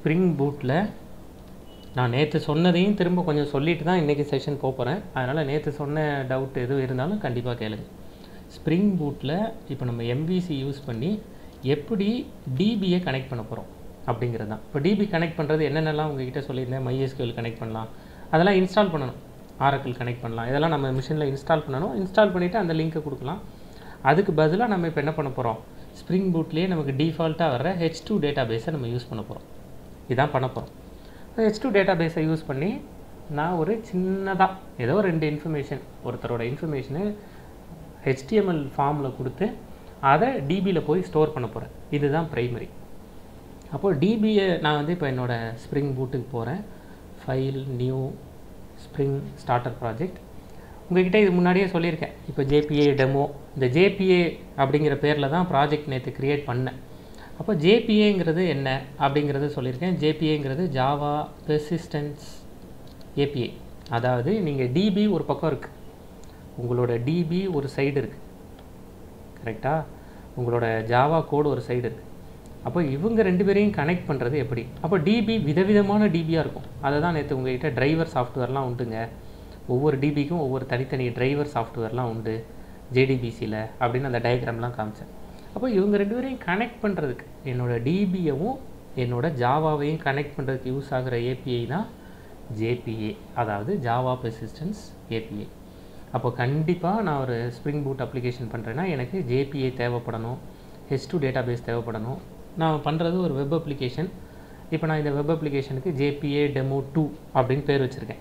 Spring பூட்டில் நான் நேற்று சொன்னதையும் திரும்ப கொஞ்சம் சொல்லிட்டு தான் இன்றைக்கி செஷன் போகிறேன் அதனால் நேற்று சொன்ன டவுட் எதுவும் இருந்தாலும் கண்டிப்பாக கேளுங்க ஸ்ப்ரிங் பூட்டில் இப்போ நம்ம எம்விசி யூஸ் பண்ணி எப்படி டிபியை கனெக்ட் பண்ண போகிறோம் அப்படிங்கிறது தான் இப்போ டிபி கனெக்ட் பண்ணுறது என்னென்னலாம் உங்ககிட்ட சொல்லியிருந்தேன் MySQL கனெக்ட் பண்ணலாம் அதெல்லாம் இன்ஸ்டால் பண்ணணும் ஆரக்கிள் கனெக்ட் பண்ணலாம் இதெல்லாம் நம்ம மிஷினில் இன்ஸ்டால் பண்ணணும் இன்ஸ்டால் பண்ணிவிட்டு அந்த லிங்க்கை கொடுக்கலாம் அதுக்கு பதிலாக நம்ம இப்போ என்ன பண்ண போகிறோம் ஸ்ப்ரிங் பூட்லேயே நமக்கு டிஃபால்ட்டாக வர்ற ஹெச் டூ டேட்டா பேஸை நம்ம யூஸ் பண்ண போகிறோம் இதான் பண்ண போகிறோம் ஹெச் டூ டேட்டா பேஸை யூஸ் பண்ணி நான் ஒரு சின்னதாக ஏதோ ரெண்டு இன்ஃபர்மேஷன் ஒருத்தரோட இன்ஃபர்மேஷனு ஹெச்டிஎம்எல் ஃபார்மில் கொடுத்து அதை டிபியில் போய் ஸ்டோர் பண்ண போகிறேன் இதுதான் ப்ரைமரி அப்போது டிபியை நான் வந்து இப்போ என்னோடய ஸ்ப்ரிங் பூட்டுக்கு போகிறேன் file new Spring starter project உங்ககிட்ட இது முன்னாடியே சொல்லியிருக்கேன் இப்போ ஜேபிஏ டெமோ இந்த ஜேபிஏ அப்படிங்கிற பேரில் தான் ப்ராஜெக்ட் நேற்று க்ரியேட் பண்ணேன் அப்போ ஜேபிஏங்கிறது என்ன அப்படிங்கிறது சொல்லியிருக்கேன் ஜேபிஏங்கிறது ஜாவா பெர்சிஸ்டன்ஸ் ஏபிஐ அதாவது நீங்கள் டிபி ஒரு பக்கம் இருக்குது உங்களோட டிபி ஒரு சைடு இருக்குது கரெக்டாக உங்களோட ஜாவா கோடு ஒரு சைடு இருக்குது அப்போ இவங்க ரெண்டு பேரையும் கனெக்ட் பண்ணுறது எப்படி அப்போ டிபி விதவிதமான டிபியாக இருக்கும் அதை தான் நேற்று உங்ககிட்ட டிரைவர் சாஃப்ட்வேர்லாம் உண்டுங்க ஒவ்வொரு டிபிக்கும் ஒவ்வொரு தனித்தனி டிரைவர் சாஃப்ட்வேர்லாம் உண்டு ஜேடிபிசியில் அப்படின்னு அந்த டயக்ராம்லாம் காமிச்சேன் அப்போ இவங்க ரெண்டு பேரையும் கனெக்ட் பண்ணுறதுக்கு என்னோடய டிபியவும் என்னோட ஜாவாவையும் கனெக்ட் பண்ணுறதுக்கு யூஸ் ஆகிற ஏபிஐ தான் ஜேபிஏ அதாவது ஜாவா பெர்சிஸ்டன்ஸ் ஏபிஐ அப்போ கண்டிப்பாக நான் ஒரு ஸ்ப்ரிங் பூட் அப்ளிகேஷன் பண்ணுறேன்னா எனக்கு ஜேபிஏ தேவைப்படணும் ஹெச் டூ டேட்டா பேஸ் தேவைப்படணும் நான் பண்ணுறது ஒரு வெப் அப்ளிகேஷன் இப்போ நான் இந்த வெப் அப்ளிகேஷனுக்கு ஜேபிஏ டெமோ டூ அப்படின்னு பேர் வச்சுருக்கேன்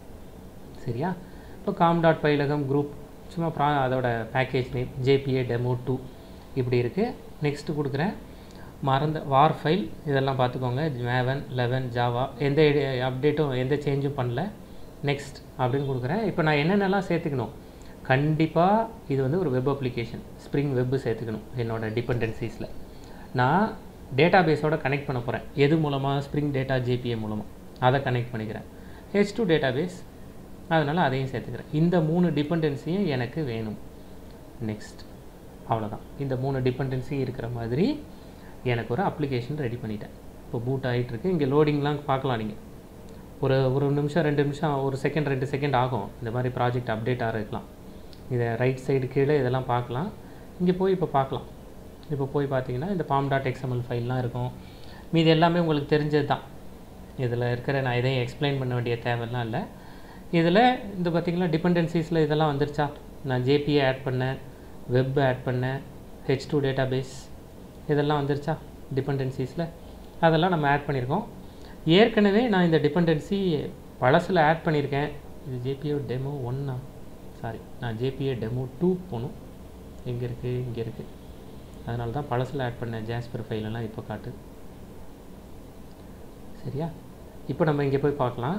சரியா இப்போ காம் டாட் பைலகம் குரூப் சும்மா ப்ரா அதோட package name JPA demo two இப்படி இருக்குது நெக்ஸ்ட்டு கொடுக்குறேன் மறந்த வார் ஃபைல் இதெல்லாம் பார்த்துக்கோங்க மேவன் லெவன் ஜாவா எந்த அப்டேட்டும் எந்த சேஞ்சும் பண்ணல நெக்ஸ்ட் அப்படின்னு கொடுக்குறேன் இப்போ நான் என்னென்னலாம் சேர்த்துக்கணும் கண்டிப்பாக இது வந்து ஒரு வெப் அப்ளிகேஷன் ஸ்ப்ரிங் வெப்பு சேர்த்துக்கணும் என்னோட டிபெண்டன்சிஸில் நான் டேட்டா பேஸோட கனெக்ட் பண்ண போகிறேன் எது மூலமாக ஸ்ப்ரிங் டேட்டா ஜேபிஏ மூலமாக அதை கனெக்ட் பண்ணிக்கிறேன் ஹெச் டூ டேட்டா பேஸ் அதனால் அதையும் சேர்த்துக்கிறேன் இந்த மூணு டிபெண்டன்சியும் எனக்கு வேணும் நெக்ஸ்ட் அவ்வளோதான் இந்த மூணு டிபெண்டன்சி இருக்கிற மாதிரி எனக்கு ஒரு அப்ளிகேஷன் ரெடி பண்ணிட்டேன் இப்போ பூட் ஆகிட்டுருக்கு இங்கே லோடிங்லாம் பார்க்கலாம் நீங்கள் ஒரு ஒரு நிமிஷம் ரெண்டு நிமிஷம் ஒரு செகண்ட் ரெண்டு செகண்ட் ஆகும் இந்த மாதிரி ப்ராஜெக்ட் அப்டேட் ஆகிருக்கலாம் இதை ரைட் சைடு கீழே இதெல்லாம் பார்க்கலாம் இங்கே போய் இப்போ பார்க்கலாம் இப்போ போய் பார்த்தீங்கன்னா இந்த பாம் டாட் எக்ஸ்எம்எல் ஃபைல்லாம் இருக்கும் மீது எல்லாமே உங்களுக்கு தெரிஞ்சது தான் இதில் இருக்கிற நான் எதையும் எக்ஸ்பிளைன் பண்ண வேண்டிய தேவைலாம் இல்லை இதில் இந்த பார்த்திங்கன்னா டிபெண்டன்சிஸில் இதெல்லாம் வந்துருச்சா நான் ஜேபிஏ ஆட் பண்ணேன் வெப் ஆட் பண்ணேன் ஹெச் டூ டேட்டா பேஸ் இதெல்லாம் வந்துருச்சா டிபெண்டன்சிஸில் அதெல்லாம் நம்ம ஆட் பண்ணியிருக்கோம் ஏற்கனவே நான் இந்த டிபெண்டன்சி பழசில் ஆட் பண்ணியிருக்கேன் இது ஜேபிஏ டெமோ ஒன்னா சாரி நான் ஜேபிஏ டெமோ டூ போகணும் எங்கே இருக்குது இங்கே இருக்குது அதனால தான் பழசில் ஆட் பண்ண ஜாஸ்பர் ஃபைலெல்லாம் இப்போ காட்டு சரியா இப்போ நம்ம இங்கே போய் பார்க்கலாம்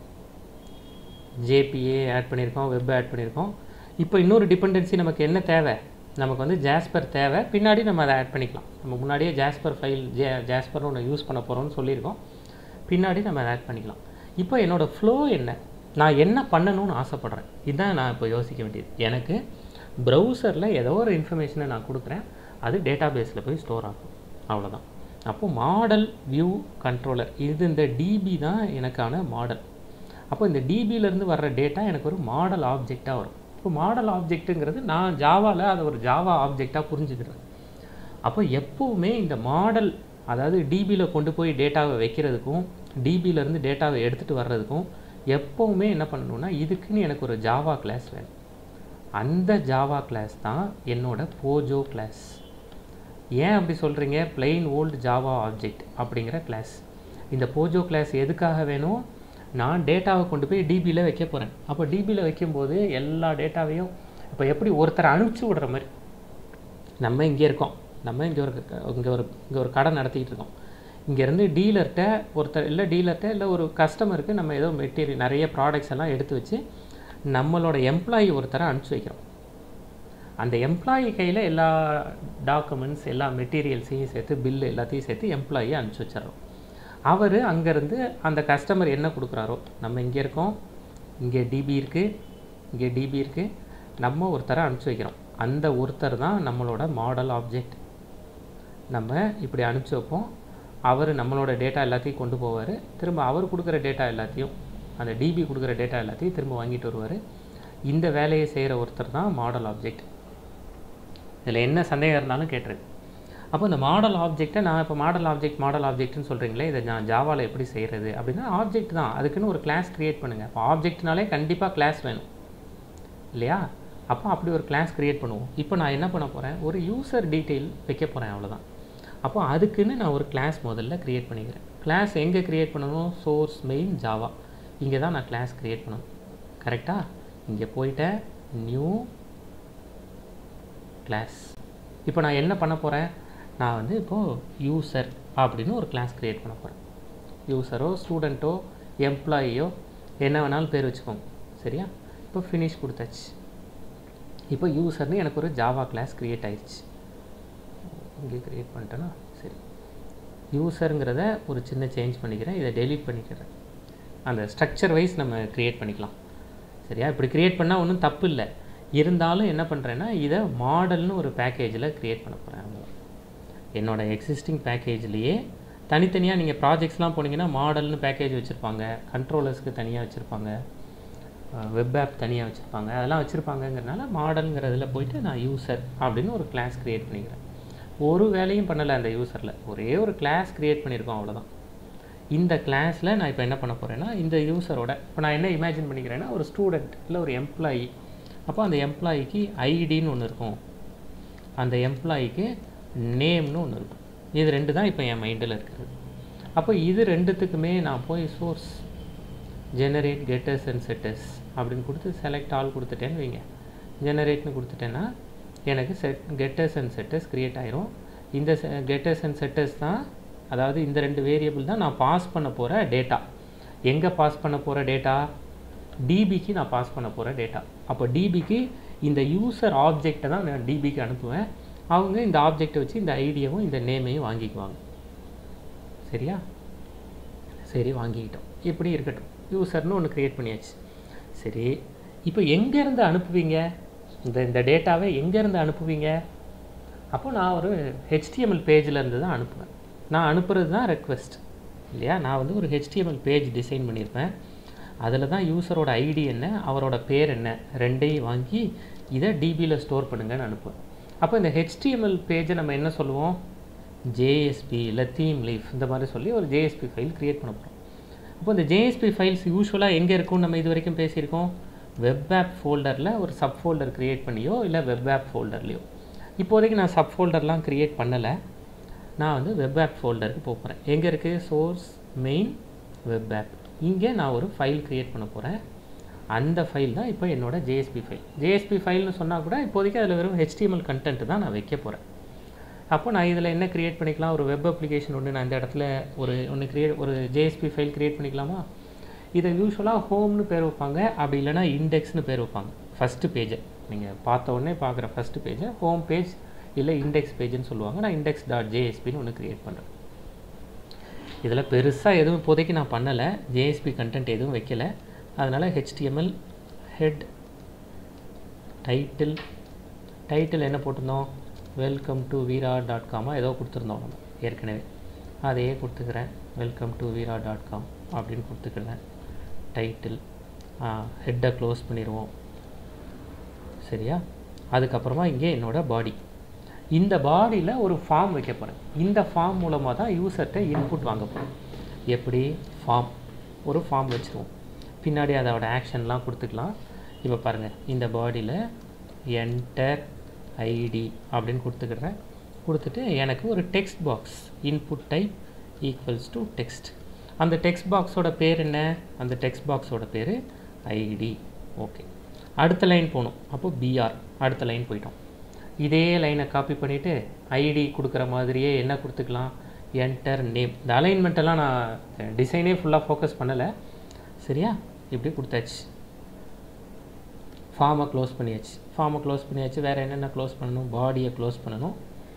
ஜேபிஏ ஆட் பண்ணியிருக்கோம் வெப் ஆட் பண்ணியிருக்கோம் இப்போ இன்னொரு டிபெண்டன்சி நமக்கு என்ன தேவை நமக்கு வந்து ஜாஸ்பர் தேவை பின்னாடி நம்ம அதை ஆட் பண்ணிக்கலாம் நம்ம முன்னாடியே ஜாஸ்பர் ஃபைல் ஜே ஜாஸ்பர்னு ஒன்று யூஸ் பண்ண போகிறோம்னு சொல்லியிருக்கோம் பின்னாடி நம்ம அதை ஆட் பண்ணிக்கலாம் இப்போ என்னோடய ஃப்ளோ என்ன நான் என்ன பண்ணணும்னு ஆசைப்பட்றேன் இதுதான் நான் இப்போ யோசிக்க வேண்டியது எனக்கு ப்ரௌசரில் ஏதோ ஒரு இன்ஃபர்மேஷனை நான் கொடுக்குறேன் அது டேட்டா பேஸில் போய் ஸ்டோர் ஆகும் அவ்வளோதான் அப்போது மாடல் வியூ கண்ட்ரோலர் இது இந்த டிபி தான் எனக்கான மாடல் அப்போ இந்த டிபியிலேருந்து வர்ற டேட்டா எனக்கு ஒரு மாடல் ஆப்ஜெக்டாக வரும் இப்போ மாடல் ஆப்ஜெக்ட்டுங்கிறது நான் ஜாவாவில் அதை ஒரு ஜாவா ஆப்ஜெக்டாக புரிஞ்சுக்கிறேன் அப்போ எப்போவுமே இந்த மாடல் அதாவது டிபியில் கொண்டு போய் டேட்டாவை வைக்கிறதுக்கும் டிபியிலேருந்து டேட்டாவை எடுத்துகிட்டு வர்றதுக்கும் எப்போவுமே என்ன பண்ணணும்னா இதுக்குன்னு எனக்கு ஒரு ஜாவா கிளாஸ் வேணும் அந்த ஜாவா கிளாஸ் தான் என்னோட போஜோ கிளாஸ் ஏன் அப்படி சொல்கிறீங்க பிளெயின் ஓல்டு ஜாவா ஆப்ஜெக்ட் அப்படிங்கிற கிளாஸ் இந்த போஜோ கிளாஸ் எதுக்காக வேணும் நான் டேட்டாவை கொண்டு போய் டிபியில் வைக்க போகிறேன் அப்போ டிபியில் வைக்கும்போது எல்லா டேட்டாவையும் இப்போ எப்படி ஒருத்தரை அனுப்பிச்சி விடுற மாதிரி நம்ம இங்கே இருக்கோம் நம்ம இங்கே ஒரு இங்கே ஒரு இங்கே ஒரு கடை நடத்திக்கிட்டு இருக்கோம் இங்கேருந்து டீலர்கிட்ட ஒருத்தர் இல்லை டீலர்கிட்ட இல்லை ஒரு கஸ்டமருக்கு நம்ம ஏதோ மெட்டீரியல் நிறைய ப்ராடக்ட்ஸ் எல்லாம் எடுத்து வச்சு நம்மளோட எம்ப்ளாயி ஒருத்தரை அனுப்பிச்சி வைக்கிறோம் அந்த எம்ப்ளாயி கையில் எல்லா டாக்குமெண்ட்ஸ் எல்லா மெட்டீரியல்ஸையும் சேர்த்து பில்லு எல்லாத்தையும் சேர்த்து எம்ப்ளாயி அனுப்பிச்சி வச்சிடறோம் அவர் அங்கேருந்து அந்த கஸ்டமர் என்ன கொடுக்குறாரோ நம்ம இங்கே இருக்கோம் இங்கே டிபி இருக்குது இங்கே டிபி இருக்குது நம்ம ஒருத்தரை அனுப்பிச்சி வைக்கிறோம் அந்த ஒருத்தர் தான் நம்மளோட மாடல் ஆப்ஜெக்ட் நம்ம இப்படி அனுப்பிச்சி வைப்போம் அவர் நம்மளோட டேட்டா எல்லாத்தையும் கொண்டு போவார் திரும்ப அவர் கொடுக்குற டேட்டா எல்லாத்தையும் அந்த டிபி கொடுக்குற டேட்டா எல்லாத்தையும் திரும்ப வாங்கிட்டு வருவார் இந்த வேலையை செய்கிற ஒருத்தர் தான் மாடல் ஆப்ஜெக்ட் இதில் என்ன சந்தேகம் இருந்தாலும் கேட்டுரு அப்போ இந்த மாடல் ஆப்ஜெக்ட்டை நான் இப்போ மாடல் ஆப்ஜெக்ட் மாடல் ஆப்ஜெக்ட்னு சொல்கிறீங்களே இதை நான் ஜாவாவில் எப்படி செய்கிறது அப்படின்னா ஆப்ஜெக்ட் தான் அதுக்குன்னு ஒரு கிளாஸ் க்ரியேட் பண்ணுங்கள் அப்போ ஆப்ஜெக்ட்னாலே கண்டிப்பாக கிளாஸ் வேணும் இல்லையா அப்போ அப்படி ஒரு கிளாஸ் க்ரியேட் பண்ணுவோம் இப்போ நான் என்ன பண்ண போகிறேன் ஒரு யூசர் டீட்டெயில் வைக்க போகிறேன் அவ்வளோதான் அப்போ அதுக்குன்னு நான் ஒரு கிளாஸ் முதல்ல க்ரியேட் பண்ணிக்கிறேன் கிளாஸ் எங்கே க்ரியேட் பண்ணணும் சோர்ஸ் மெயின் ஜாவா இங்கே தான் நான் கிளாஸ் க்ரியேட் பண்ணணும் கரெக்டாக இங்கே போயிட்டேன் நியூ கிளாஸ் இப்போ நான் என்ன பண்ண போகிறேன் நான் வந்து இப்போது யூசர் அப்படின்னு ஒரு கிளாஸ் க்ரியேட் பண்ண போகிறேன் யூசரோ ஸ்டூடெண்ட்டோ எம்ப்ளாயியோ என்ன வேணாலும் பேர் வச்சுக்கோங்க சரியா இப்போ ஃபினிஷ் கொடுத்தாச்சு இப்போ யூசர்னு எனக்கு ஒரு ஜாவா கிளாஸ் க்ரியேட் ஆயிடுச்சு இங்கே க்ரியேட் பண்ணிட்டேன்னா சரி யூசருங்கிறத ஒரு சின்ன சேஞ்ச் பண்ணிக்கிறேன் இதை டெலீட் பண்ணிக்கிறேன் அந்த ஸ்ட்ரக்சர் வைஸ் நம்ம க்ரியேட் பண்ணிக்கலாம் சரியா இப்படி க்ரியேட் பண்ணால் ஒன்றும் தப்பு இல்லை இருந்தாலும் என்ன பண்ணுறேன்னா இதை மாடல்னு ஒரு பேக்கேஜில் க்ரியேட் பண்ண போகிறேன் அவ்வளோதான் என்னோட எக்ஸிஸ்டிங் பேக்கேஜ்லேயே தனித்தனியாக நீங்கள் ப்ராஜெக்ட்ஸ்லாம் போனீங்கன்னா மாடல்னு பேக்கேஜ் வச்சுருப்பாங்க கண்ட்ரோலர்ஸ்க்கு தனியாக வச்சுருப்பாங்க வெப் ஆப் தனியாக வச்சுருப்பாங்க அதெல்லாம் வச்சுருப்பாங்கங்கிறனால மாடலுங்கிறதுல போயிட்டு நான் யூசர் அப்படின்னு ஒரு கிளாஸ் க்ரியேட் பண்ணிக்கிறேன் ஒரு வேலையும் பண்ணலை அந்த யூசரில் ஒரே ஒரு கிளாஸ் க்ரியேட் பண்ணியிருக்கோம் அவ்வளோதான் இந்த கிளாஸில் நான் இப்போ என்ன பண்ண போகிறேன்னா இந்த யூசரோட இப்போ நான் என்ன இமேஜின் பண்ணிக்கிறேன்னா ஒரு ஸ்டூடெண்ட் இல்லை ஒரு எம்ப்ளாயி அப்போ அந்த எம்ப்ளாயிக்கு ஐடின்னு ஒன்று இருக்கும் அந்த எம்ப்ளாயிக்கு நேம்னு ஒன்று இருக்கும் இது ரெண்டு தான் இப்போ என் மைண்டில் இருக்கிறது அப்போ இது ரெண்டுத்துக்குமே நான் போய் source generate getters and setters அப்படின்னு கொடுத்து செலக்ட் ஆல் கொடுத்துட்டேன்னு வைங்க ஜெனரேட்னு கொடுத்துட்டேன்னா எனக்கு set getters and setters create ஆயிரும் இந்த கெட்டர்ஸ் அண்ட் செட்டர்ஸ் தான் அதாவது இந்த ரெண்டு வேரியபிள் தான் நான் பாஸ் பண்ண போகிற டேட்டா எங்கே பாஸ் பண்ண போகிற டேட்டா டிபிக்கு நான் பாஸ் பண்ண போகிற டேட்டா அப்போ டிபிக்கு இந்த யூசர் ஆப்ஜெக்டை தான் நான் டிபிக்கு அனுப்புவேன் அவங்க இந்த ஆப்ஜெக்டை வச்சு இந்த ஐடியாவும் இந்த நேமையும் வாங்கிக்குவாங்க சரியா சரி வாங்கிக்கிட்டோம் இப்படி இருக்கட்டும் யூசர்னு ஒன்று க்ரியேட் பண்ணியாச்சு சரி இப்போ எங்கேருந்து அனுப்புவீங்க இந்த இந்த டேட்டாவை எங்கேருந்து அனுப்புவீங்க அப்போ நான் ஒரு ஹெச்டிஎம்எல் பேஜில் இருந்து தான் அனுப்புவேன் நான் அனுப்புறது தான் ரெக்வெஸ்ட் இல்லையா நான் வந்து ஒரு ஹெச்டிஎம்எல் பேஜ் டிசைன் பண்ணியிருப்பேன் அதில் தான் யூசரோட ஐடி என்ன அவரோட பேர் என்ன ரெண்டையும் வாங்கி இதை டிபியில் ஸ்டோர் பண்ணுங்கன்னு அனுப்புவேன் அப்போ இந்த ஹெச்டிஎம்எல் பேஜை நம்ம என்ன சொல்லுவோம் ஜேஎஸ்பி இல்லை தீம் லீஃப் இந்த மாதிரி சொல்லி ஒரு ஜேஎஸ்பி ஃபைல் க்ரியேட் பண்ண போகிறோம் அப்போ இந்த ஜேஎஸ்பி ஃபைல்ஸ் யூஸ்வலாக எங்கே இருக்கும் நம்ம இது வரைக்கும் பேசியிருக்கோம் வெப் ஆப் ஃபோல்டரில் ஒரு சப் ஃபோல்டர் க்ரியேட் பண்ணியோ இல்லை வெப் ஆப் ஃபோல்டர்லையோ இப்போதைக்கு நான் சப் ஃபோல்டர்லாம் க்ரியேட் பண்ணலை நான் வந்து வெப் ஆப் ஃபோல்டருக்கு போகிறேன் எங்கே இருக்குது சோர்ஸ் மெயின் வெப் ஆப் இங்கே நான் ஒரு ஃபைல் க்ரியேட் பண்ண போகிறேன் அந்த ஃபைல் தான் இப்போ என்னோட ஜேஎஸ்பி ஃபைல் ஜேஎஸ்பி ஃபைல்னு சொன்னால் கூட இப்போதைக்கு அதில் வெறும் ஹெச்டிஎம்எல் கண்டென்ட் தான் நான் வைக்க போகிறேன் அப்போ நான் இதில் என்ன க்ரியேட் பண்ணிக்கலாம் ஒரு வெப் அப்ளிகேஷன் ஒன்று நான் இந்த இடத்துல ஒரு ஒன்று க்ரியேட் ஒரு ஜேஎஸ்பி ஃபைல் க்ரியேட் பண்ணிக்கலாமா இதை யூஸ்வலாக ஹோம்னு பேர் வைப்பாங்க அப்படி இல்லைனா இண்டெக்ஸ்னு பேர் வைப்பாங்க ஃபஸ்ட்டு பேஜை நீங்கள் பார்த்த உடனே பார்க்குற ஃபஸ்ட்டு பேஜை ஹோம் பேஜ் இல்லை இண்டெக்ஸ் பேஜ்னு சொல்லுவாங்க நான் இண்டெக்ஸ் டாட் ஜேஎஸ்பின்னு ஒன்று க்ரியேட் பண்ணுறேன் இதில் பெருசாக எதுவும் இப்போதைக்கு நான் பண்ணலை ஜேஎஸ்பி கண்டென்ட் எதுவும் வைக்கல அதனால் ஹெச்டிஎம்எல் ஹெட் டைட்டில் டைட்டில் என்ன போட்டிருந்தோம் welcome to Veera dot com ஏதோ கொடுத்துருந்தோம் நம்ம ஏற்கனவே அதையே கொடுத்துக்கிறேன் welcome to Veera dot com அப்படின்னு கொடுத்துக்கிறேன் டைட்டில் ஹெட்டை க்ளோஸ் பண்ணிடுவோம் சரியா அதுக்கப்புறமா இங்கே என்னோட பாடி இந்த பாடியில் ஒரு ஃபார்ம் வைக்க போகிறேன் இந்த ஃபார்ம் மூலமாக தான் யூசர்கிட்ட இன்புட் வாங்க போகிறேன் எப்படி ஃபார்ம் ஒரு ஃபார்ம் வச்சுருவோம் பின்னாடி அதோட ஆக்ஷன்லாம் கொடுத்துக்கலாம் இப்போ பாருங்கள் இந்த பாடியில் என்டர் ஐடி அப்படின்னு கொடுத்துக்கிறேன் கொடுத்துட்டு எனக்கு ஒரு text box input type equals to text அந்த டெக்ஸ்ட் பாக்ஸோட பேர் என்ன அந்த டெக்ஸ்ட் பாக்ஸோட பேர் ஐடி ஓகே அடுத்த லைன் போகணும் அப்போது பிஆர் அடுத்த லைன் போயிட்டோம் இதே லைனை காப்பி பண்ணிவிட்டு ஐடி கொடுக்குற மாதிரியே என்ன கொடுத்துக்கலாம் என்டர் நேம் இந்த அலைன்மெண்ட்டெல்லாம் நான் டிசைனே ஃபுல்லாக ஃபோக்கஸ் பண்ணலை சரியா இப்படி கொடுத்தாச்சு ஃபார்மை க்ளோஸ் பண்ணியாச்சு ஃபார்மை க்ளோஸ் பண்ணியாச்சு வேறு என்னென்ன க்ளோஸ் பண்ணணும் பாடியை க்ளோஸ் பண்ணணும்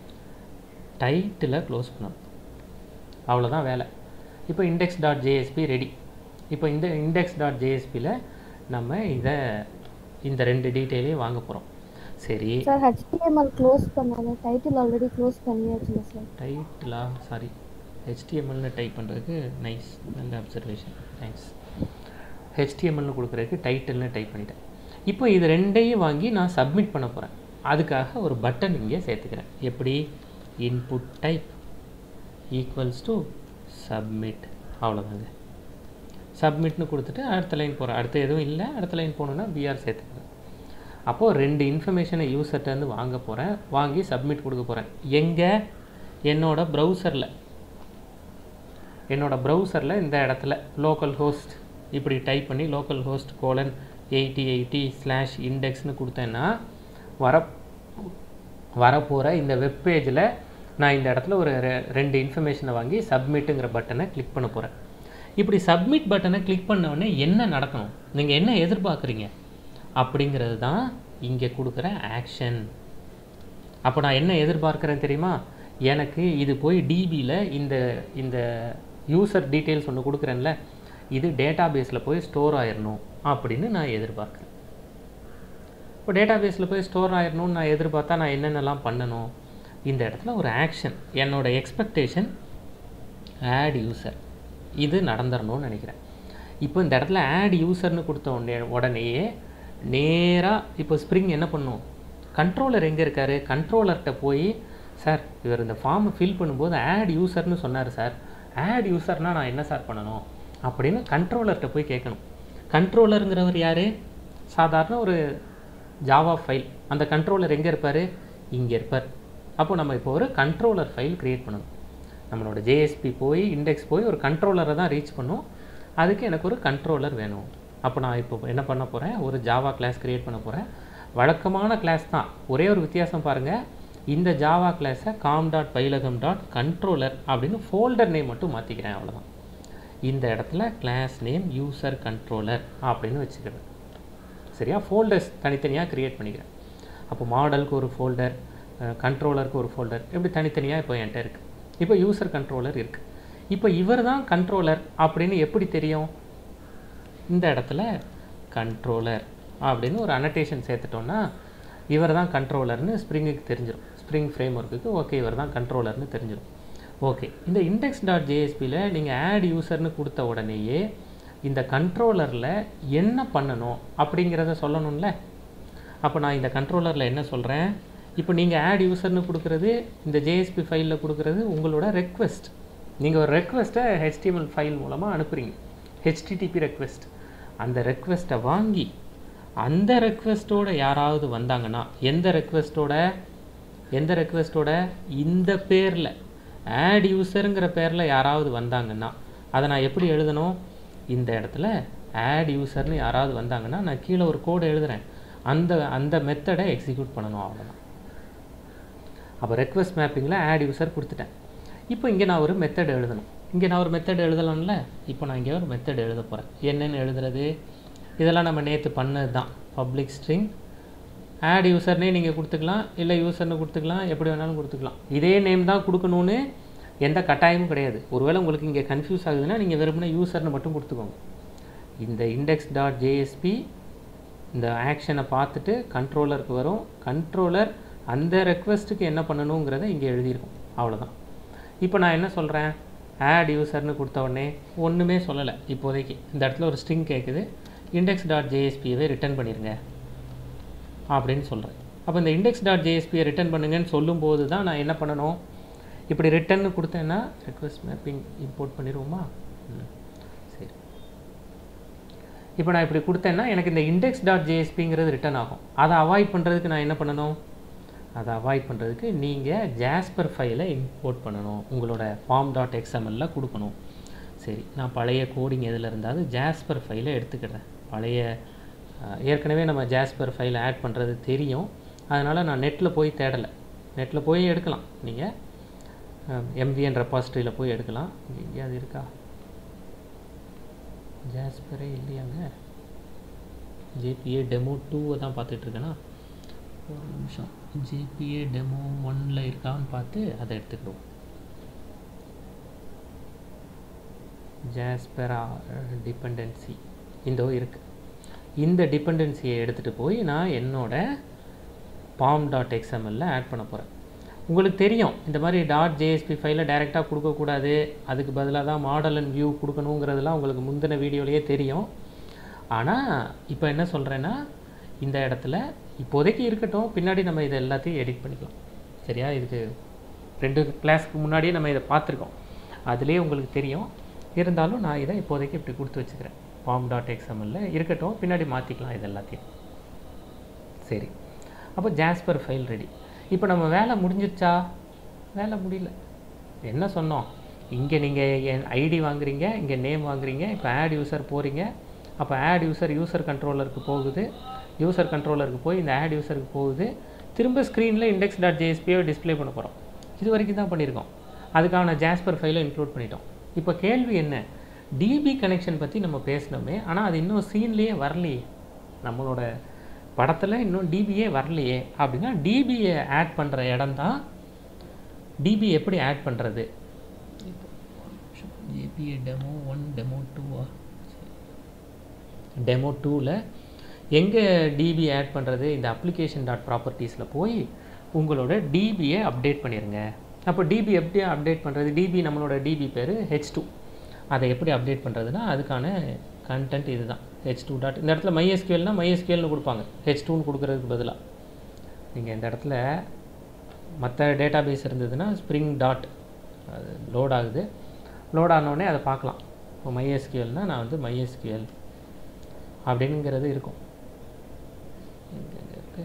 டைட்டிலை க்ளோஸ் பண்ணணும் அவ்வளோதான் வேலை இப்போ இண்டெக்ஸ் டாட் ஜேஎஸ்பி ரெடி இப்போ இந்த இண்டெக்ஸ் டாட் ஜேஎஸ்பியில் நம்ம இதை இந்த ரெண்டு டீட்டெயிலையும் வாங்க போகிறோம் சரி சார் ஹெச்டிஎம்எல் க்ளோஸ் பண்ணாங்க டைட்டில் ஆல்ரெடி க்ளோஸ் பண்ணியாச்சுல சார் டைட்டிலா சாரி ஹெச்டிஎம்எல்னு டைப் பண்ணுறதுக்கு நைஸ் நல்ல அப்சர்வேஷன் தேங்க்ஸ் ஹெச்டிஎம்எல்னு கொடுக்குறதுக்கு டைட்டில்னு டைப் பண்ணிட்டேன் இப்போ இது ரெண்டையும் வாங்கி நான் சப்மிட் பண்ண போகிறேன் அதுக்காக ஒரு பட்டன் இங்கே சேர்த்துக்கிறேன் எப்படி input type equals to submit அவ்வளோதாங்க சப்மிட்னு கொடுத்துட்டு அடுத்த லைன் போகிறேன் அடுத்து எதுவும் இல்லை அடுத்த லைன் போகணுன்னா பிஆர் சேர்த்துக்கிறேன் அப்போது ரெண்டு இன்ஃபர்மேஷனை யூசர்ட்டேருந்து வாங்க போகிறேன் வாங்கி சப்மிட் கொடுக்க போகிறேன் எங்கே என்னோட ப்ரௌசரில் என்னோட ப்ரௌசரில் இந்த இடத்துல லோக்கல் ஹோஸ்ட் இப்படி டைப் பண்ணி local host colon eighty eighty slash இண்டெக்ஸ்னு கொடுத்தேன்னா வர வரப்போகிற இந்த வெப்பேஜில் நான் இந்த இடத்துல ஒரு ரெ- ரெண்டு இன்ஃபர்மேஷனை வாங்கி சப்மிட்டுங்கிற பட்டனை கிளிக் பண்ண போகிறேன் இப்படி சப்மிட் பட்டனை கிளிக் பண்ண உடனே என்ன நடக்கணும் நீங்கள் என்ன எதிர்பார்க்குறீங்க அப்படிங்கிறது தான் இங்கே கொடுக்குற ஆக்ஷன் அப்போ நான் என்ன எதிர்பார்க்குறேன் தெரியுமா எனக்கு இது போய் டிபியில் இந்த இந்த யூசர் டீட்டெயில்ஸ் ஒன்று கொடுக்குறேன்ல இது டேட்டா பேஸில் போய் ஸ்டோர் ஆயிடணும் அப்படின்னு நான் எதிர்பார்க்குறேன் இப்போ டேட்டா பேஸில் போய் ஸ்டோர் ஆயிடணும்னு நான் எதிர்பார்த்தா நான் என்னென்னலாம் பண்ணணும் இந்த இடத்துல ஒரு ஆக்ஷன் என்னோட எக்ஸ்பெக்டேஷன் ஆட் யூசர் இது நடந்துடணும்னு நினைக்கிறேன் இப்போ இந்த இடத்துல ஆட் யூசர்னு கொடுத்த உடனே உடனேயே நேராக இப்போ ஸ்ப்ரிங் என்ன பண்ணும் கண்ட்ரோலர் எங்கே இருக்கார் கண்ட்ரோலர்கிட்ட போய் சார் இவர் இந்த ஃபார்மை ஃபில் பண்ணும்போது ஆட் யூசர்னு சொன்னார் சார் ஆட் யூசர்னால் நான் என்ன சார் பண்ணணும் அப்படின்னு கண்ட்ரோலர்கிட்ட போய் கேட்கணும் கண்ட்ரோலருங்கிறவர் யார் சாதாரண ஒரு ஜாவா ஃபைல் அந்த கண்ட்ரோலர் எங்கே இருப்பார் இங்கே இருப்பார் அப்போ நம்ம இப்போ ஒரு கண்ட்ரோலர் ஃபைல் க்ரியேட் பண்ணணும் நம்மளோட ஜேஎஸ்பி போய் இண்டெக்ஸ் போய் ஒரு கண்ட்ரோலரை தான் ரீச் பண்ணும் அதுக்கு எனக்கு ஒரு கண்ட்ரோலர் வேணும் அப்போ நான் இப்போ என்ன பண்ண போகிறேன் ஒரு ஜாவா கிளாஸ் க்ரியேட் பண்ண போகிறேன் வழக்கமான கிளாஸ் தான் ஒரே ஒரு வித்தியாசம் பாருங்கள் இந்த ஜாவா கிளாஸை காம் டாட் பைலகம் டாட் கண்ட்ரோலர் அப்படின்னு ஃபோல்டர் நேம் மட்டும் மாற்றிக்கிறேன் அவ்வளோதான் இந்த இடத்துல கிளாஸ் நேம் யூசர் கண்ட்ரோலர் அப்படின்னு வச்சுக்கிறேன் சரியா ஃபோல்டர்ஸ் தனித்தனியாக க்ரியேட் பண்ணிக்கிறேன் அப்போ மாடலுக்கு ஒரு ஃபோல்டர் கண்ட்ரோலருக்கு ஒரு ஃபோல்டர் இப்படி தனித்தனியாக இப்போ என்கிட்ட இருக்குது இப்போ யூசர் கண்ட்ரோலர் இருக்குது இப்போ இவர் தான் கண்ட்ரோலர் அப்படின்னு எப்படி தெரியும் இந்த இடத்துல கண்ட்ரோலர் அப்படின்னு ஒரு அனடேஷன் சேர்த்துட்டோன்னா இவர் தான் கண்ட்ரோலர்னு ஸ்ப்ரிங்குக்கு தெரிஞ்சிடும் ஸ்ப்ரிங் ஃப்ரேம் ஒர்க்குக்கு ஓகே இவர் தான் கண்ட்ரோலர்னு தெரிஞ்சிடும் ஓகே இந்த இண்டெக்ஸ் டாட் ஜேஎஸ்பியில் நீங்கள் ஆட் யூசர்னு கொடுத்த உடனேயே இந்த கண்ட்ரோலரில் என்ன பண்ணணும் அப்படிங்கிறத சொல்லணும்ல அப்போ நான் இந்த கண்ட்ரோலரில் என்ன சொல்கிறேன் இப்போ நீங்கள் ஆட் யூசர்னு கொடுக்குறது இந்த ஜேஎஸ்பி ஃபைலில் கொடுக்குறது உங்களோட ரெக்வெஸ்ட் நீங்கள் ஒரு ரெக்வெஸ்ட்டை HTML ஃபைல் மூலமாக அனுப்புகிறீங்க ஹெச்டிடிபி ரெக்வெஸ்ட் அந்த ரெக்வெஸ்ட்டை வாங்கி அந்த ரெக்வெஸ்ட்டோட யாராவது வந்தாங்கன்னா எந்த ரெக்வெஸ்ட்டோட எந்த ரெக்வெஸ்ட்டோட இந்த பேரில் ஆட் யூசருங்கிற பேரில் யாராவது வந்தாங்கன்னா அதை நான் எப்படி எழுதணும் இந்த இடத்துல ஆட் யூசர்னு யாராவது வந்தாங்கன்னா நான் கீழே ஒரு கோடு எழுதுறேன் அந்த அந்த மெத்தடை எக்ஸிக்யூட் பண்ணணும் அவ்வளோதான் அப்போ ரெக்வெஸ்ட் மேப்பிங்கில் ஆட் யூசர் கொடுத்துட்டேன் இப்போ இங்கே நான் ஒரு மெத்தட் எழுதணும் இங்கே நான் ஒரு மெத்தட் எழுதலாம்ல இப்போ நான் இங்கே ஒரு மெத்தட் எழுத போகிறேன் என்னென்னு எழுதுறது இதெல்லாம் நம்ம நேற்று பண்ணது தான் பப்ளிக் ஸ்ட்ரிங் ஆட் யூசர்னே நீங்கள் கொடுத்துக்கலாம் இல்லை யூசர்னு கொடுத்துக்கலாம் எப்படி வேணாலும் கொடுத்துக்கலாம் இதே நேம் தான் கொடுக்கணும்னு எந்த கட்டாயமும் கிடையாது ஒருவேளை உங்களுக்கு இங்கே கன்ஃபியூஸ் ஆகுதுன்னா நீங்கள் வெறுமனே யூசர்னு மட்டும் கொடுத்துக்கோங்க இந்த இண்டெக்ஸ் டாட் ஜேஎஸ்பி இந்த ஆக்ஷனை பார்த்துட்டு கண்ட்ரோலருக்கு வரும் கண்ட்ரோலர் அந்த ரெக்வெஸ்ட்டுக்கு என்ன பண்ணணுங்கிறத இங்கே எழுதியிருக்கும் அவ்வளோதான் இப்போ நான் என்ன சொல்கிறேன் ஆட் யூசர்னு கொடுத்த உடனே ஒன்றுமே சொல்லலை இப்போதைக்கு இந்த இடத்துல ஒரு ஸ்ட்ரிங் கேட்குது இண்டெக்ஸ் டாட் ஜேஎஸ்பியவே ரிட்டர்ன் பண்ணிடுங்க அப்படின்னு சொல்கிறேன் அப்போ இந்த இண்டெக்ஸ் டாட் ஜேஎஸ்பியை ரிட்டர்ன் பண்ணுங்கன்னு சொல்லும்போது தான் நான் என்ன பண்ணணும் இப்படி ரிட்டர்ன்னு கொடுத்தேன்னா ரெக்வெஸ்ட் மேப்பிங் இம்போர்ட் பண்ணிடுவோமா ம் சரி இப்போ நான் இப்படி கொடுத்தேன்னா எனக்கு இந்த இண்டெக்ஸ் டாட் ஜேஎஸ்பிங்கிறது ரிட்டர்ன் ஆகும் அதை அவாய்ட் பண்ணுறதுக்கு நான் என்ன பண்ணணும் அதை அவாய்ட் பண்ணுறதுக்கு நீங்கள் ஜாஸ்பர் ஃபைலை இம்போர்ட் பண்ணணும் உங்களோட ஃபார்ம் டாட் எக்ஸ்எம்எல்ல கொடுக்கணும் சரி நான் பழைய கோடிங் எதில் இருந்தாலும் ஜாஸ்பர் ஃபைலை எடுத்துக்கிறேன் பழைய அஹ், ஏற்கனவே நம்ம ஜாஸ்பர் ஃபைலை ஆட் பண்ணுறது தெரியும் அதனால் நான் நெட்டில் போய் தேடலை நெட்டில் போய் எடுக்கலாம் நீங்கள் எம்விஎன் ரெபாசிட்டரியில் போய் எடுக்கலாம் இங்க எங்கேயாவது இருக்கா ஜாஸ்பரே இல்லையாங்க ஜேபிஏ டெமோ டூவை தான் பார்த்துட்ருக்கேனா ஒரு நிமிஷம் ஜேபிஏ டெமோ ஒன்னில் இருக்கான்னு பார்த்து அதை எடுத்துக்கிடுவோம் ஜாஸ்பரா டிபெண்டன்சி இந்த இருக்குது இந்த டிபெண்டன்சியை எடுத்துகிட்டு போய் நான் என்னோட பாம் டாட் எக்ஸ்எம்எல்ல ஆட் பண்ண போகிறேன் உங்களுக்கு தெரியும் இந்த மாதிரி டாட் ஜேஎஸ்பி ஃபைலை டைரெக்டாக கொடுக்கக்கூடாது அதுக்கு பதிலாக தான் மாடல் அண்ட் வியூ கொடுக்கணுங்கிறதுலாம் உங்களுக்கு முந்தின வீடியோலேயே தெரியும் ஆனால் இப்போ என்ன சொல்கிறேன்னா இந்த இடத்துல இப்போதைக்கு இருக்கட்டும் பின்னாடி நம்ம இதை எல்லாத்தையும் எடிட் பண்ணிக்கலாம் சரியா இதுக்கு ரெண்டு கிளாஸ்க்கு முன்னாடியே நம்ம இதை பார்த்துருக்கோம் அதுலேயே உங்களுக்கு தெரியும் இருந்தாலும் நான் இதை இப்போதைக்கு இப்படி கொடுத்து வச்சுக்கிறேன் ஃபார்ம் டாட் எக்ஸ்எம்எல்ல இருக்கட்டும் பின்னாடி மாற்றிக்கலாம் இது எல்லாத்தையும் சரி அப்போ ஜாஸ்பர் ஃபைல் ரெடி இப்போ நம்ம வேலை முடிஞ்சிருச்சா வேலை முடியல என்ன சொன்னோம் இங்கே நீங்கள் என் ஐடி வாங்குறீங்க இங்கே நேம் வாங்குறீங்க இப்போ ஆட் யூசர் போகிறீங்க அப்போ ஆட் யூசர் யூசர் கண்ட்ரோலருக்கு போகுது யூசர் கண்ட்ரோலருக்கு போய் இந்த ஆட் யூசருக்கு போகுது திரும்ப ஸ்க்ரீனில் இண்டெக்ஸ் டாட் ஜேஎஸ்பியை டிஸ்ப்ளே பண்ண போகிறோம் இது வரைக்கும் தான் பண்ணியிருக்கோம் அதுக்கான ஜாஸ்பர் ஃபைலை இன்க்ளூட் பண்ணிட்டோம் இப்போ கேள்வி என்ன டிபி கனெக்ஷன் பற்றி நம்ம பேசினோமே ஆனால் அது இன்னும் சீன்லேயே வரலையே நம்மளோட படத்தில் இன்னும் டிபியே வரலையே அப்படின்னா டிபியை ஆட் பண்ணுற இடம் தான் டிபி எப்படி ஆட் பண்ணுறது ஏபிஏ டெமோ ஒன் டெமோ டூவா டெமோ டூவில் எங்கே டிபி ஆட் பண்ணுறது இந்த அப்ளிகேஷன் டாட் ப்ராப்பர்ட்டிஸில் போய் உங்களோட டிபியை அப்டேட் பண்ணிடுங்க அப்போ டிபி எப்படி அப்டேட் பண்ணுறது டிபி நம்மளோட டிபி பேர் ஹெச் டூ அதை எப்படி அப்டேட் பண்ணுறதுனா அதுக்கான கண்டென்ட் இதுதான் ஹெச் டூ டாட் இந்த இடத்துல மைஎஸ்கியூஎல்னால் மைஎஸ்கியூஎல்னு கொடுப்பாங்க ஹெச் டூன்னு கொடுக்குறதுக்கு பதிலாக நீங்கள் இந்த இடத்துல மற்ற டேட்டாபேஸ் இருந்ததுன்னா ஸ்ப்ரிங் டாட் அது லோட் ஆகுது லோட் ஆனோடனே அதை பார்க்கலாம் இப்போ மைஎஸ்கியூஎல்னால் நான் வந்து மைஎஸ்கியூஎல் அப்படிங்கிறது இருக்கும் இங்க இங்க இருக்கு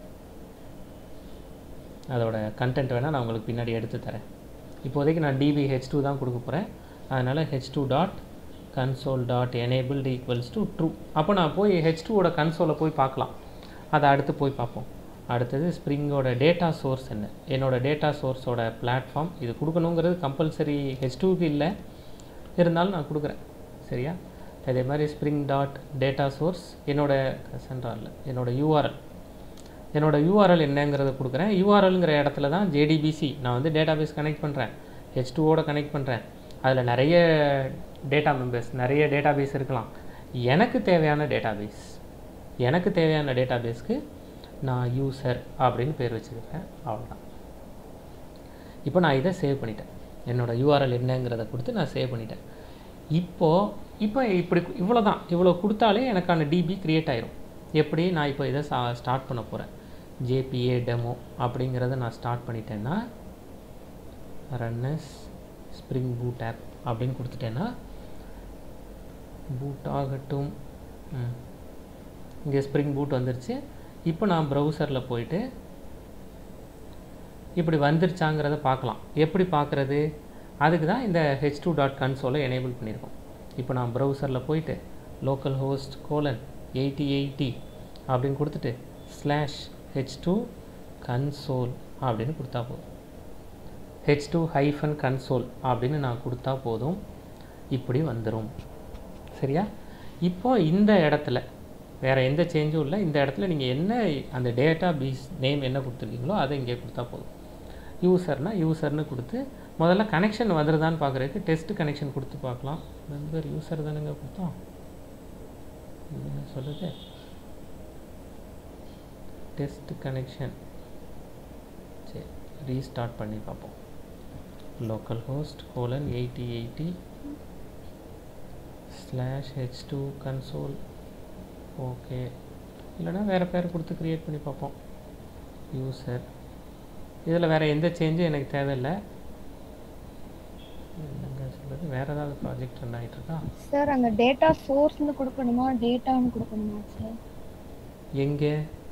அதோட கண்டென்ட் வேணால் நான் உங்களுக்கு பின்னாடி எடுத்து தரேன் இப்போதைக்கு நான் டிபி ஹெச் டூ தான் கொடுக்க போகிறேன் அதனால் H two dot console dot enabled equals to true அப்போ நான் போய் ஹெச் டூவோட கன்சோலை போய் பார்க்கலாம் அதை அடுத்து போய் பார்ப்போம் அடுத்தது ஸ்ப்ரிங்கோட டேட்டா சோர்ஸ் என்ன என்னோட டேட்டா சோர்ஸோட பிளாட்ஃபார்ம் இது கொடுக்கணுங்கிறது கம்பல்சரி ஹெச் டூக்கு இல்லை இருந்தாலும் நான் கொடுக்குறேன் சரியா அதே மாதிரி ஸ்ப்ரிங் டாட் டேட்டா சோர்ஸ் என்னோட சென்ட்ராலில் என்னோட யூஆர்எல் என்னோட யூஆர்எல் என்னங்கிறத கொடுக்குறேன் யூஆர்எல்ங்கிற இடத்துல தான் ஜேடிபிசி நான் வந்து டேட்டாபேஸ் கனெக்ட் பண்ணுறேன் ஹெச் டூவோட கனெக்ட் பண்ணுறேன் அதில் நிறைய டேட்டா மெம்பர்ஸ் நிறைய டேட்டாபேஸ் இருக்கலாம் எனக்கு தேவையான டேட்டாபேஸ் எனக்கு தேவையான டேட்டாபேஸ்க்கு நான் யூசர் அப்படின்னு பேர் வச்சுருக்கேன் அவ்வளோதான் இப்போ நான் இதை சேவ் பண்ணிட்டேன் என்னோடய யூஆர்எல் என்னங்கிறத கொடுத்து நான் சேவ் பண்ணிட்டேன் இப்போது இப்போ இப்படி இவ்வளோ தான் இவ்வளோ கொடுத்தாலே எனக்கான டிபி க்ரியேட் ஆயிரும் எப்படி நான் இப்போ இதை சா ஸ்டார்ட் பண்ண போகிறேன் ஜேபிஏ டெமோ அப்படிங்கிறத நான் ஸ்டார்ட் பண்ணிட்டேன்னா ரன்னஸ் ஸ்ப்ரிங் பூட் ஆப் அப்படின்னு கொடுத்துட்டேன்னா பூட் ஆகட்டும் இங்கே ஸ்ப்ரிங் பூட் வந்துருச்சு இப்போ நான் ப்ரௌசரில் போயிட்டு இப்படி வந்துருச்சாங்கிறத பார்க்கலாம் எப்படி பார்க்குறது அதுக்கு தான் இந்த ஹெச் டூ டாட் கன்சோலை எனேபிள் பண்ணியிருக்கோம் இப்போ நான் ப்ரௌசரில் போயிட்டு local host colon eighty eighty அப்படின்னு கொடுத்துட்டு ஸ்லாஷ் ஹெச் டூ கன்சோல் அப்படின்னு கொடுத்தா போதும் ஹெச் டூ ஹைஃபன் கன்சோல் அப்படின்னு நான் கொடுத்தா போதும் இப்படி வந்துடும் சரியா இப்போ இந்த இடத்துல வேறு எந்த சேஞ்சும் இல்லை இந்த இடத்துல நீங்கள் என்ன அந்த டேட்டா பீஸ் நேம் என்ன கொடுத்துருக்கீங்களோ அதை இங்கே கொடுத்தா போதும் யூசர்னால் யூசர்னு கொடுத்து முதல்ல கனெக்ஷன் வந்துருதான்னு பார்க்குறதுக்கு டெஸ்ட் கனெக்ஷன் கொடுத்து பார்க்கலாம் மெம்பர் யூசர் தானுங்க கொடுத்தோம் என்ன சொல்லுது டெஸ்ட் கனெக்ஷன் சரி ரீஸ்டார்ட் பண்ணி பார்ப்போம் local host colon eighty eighty slash H two console okay இல்லைனா வேறு பேர் கொடுத்து க்ரியேட் பண்ணி பார்ப்போம் யூசர் இதில் வேறு எந்த சேஞ்சும் எனக்கு தேவையில்லை என்னங்க சொல்கிறது வேறு ஏதாவது ப்ராஜெக்ட் ரன் ஆகிட்டுருக்கா சார் அங்க டேட்டா சோர்ஸ்னு கொடுக்கணுமா டேட்டான்னு கொடுக்கணுமா சார் எங்கே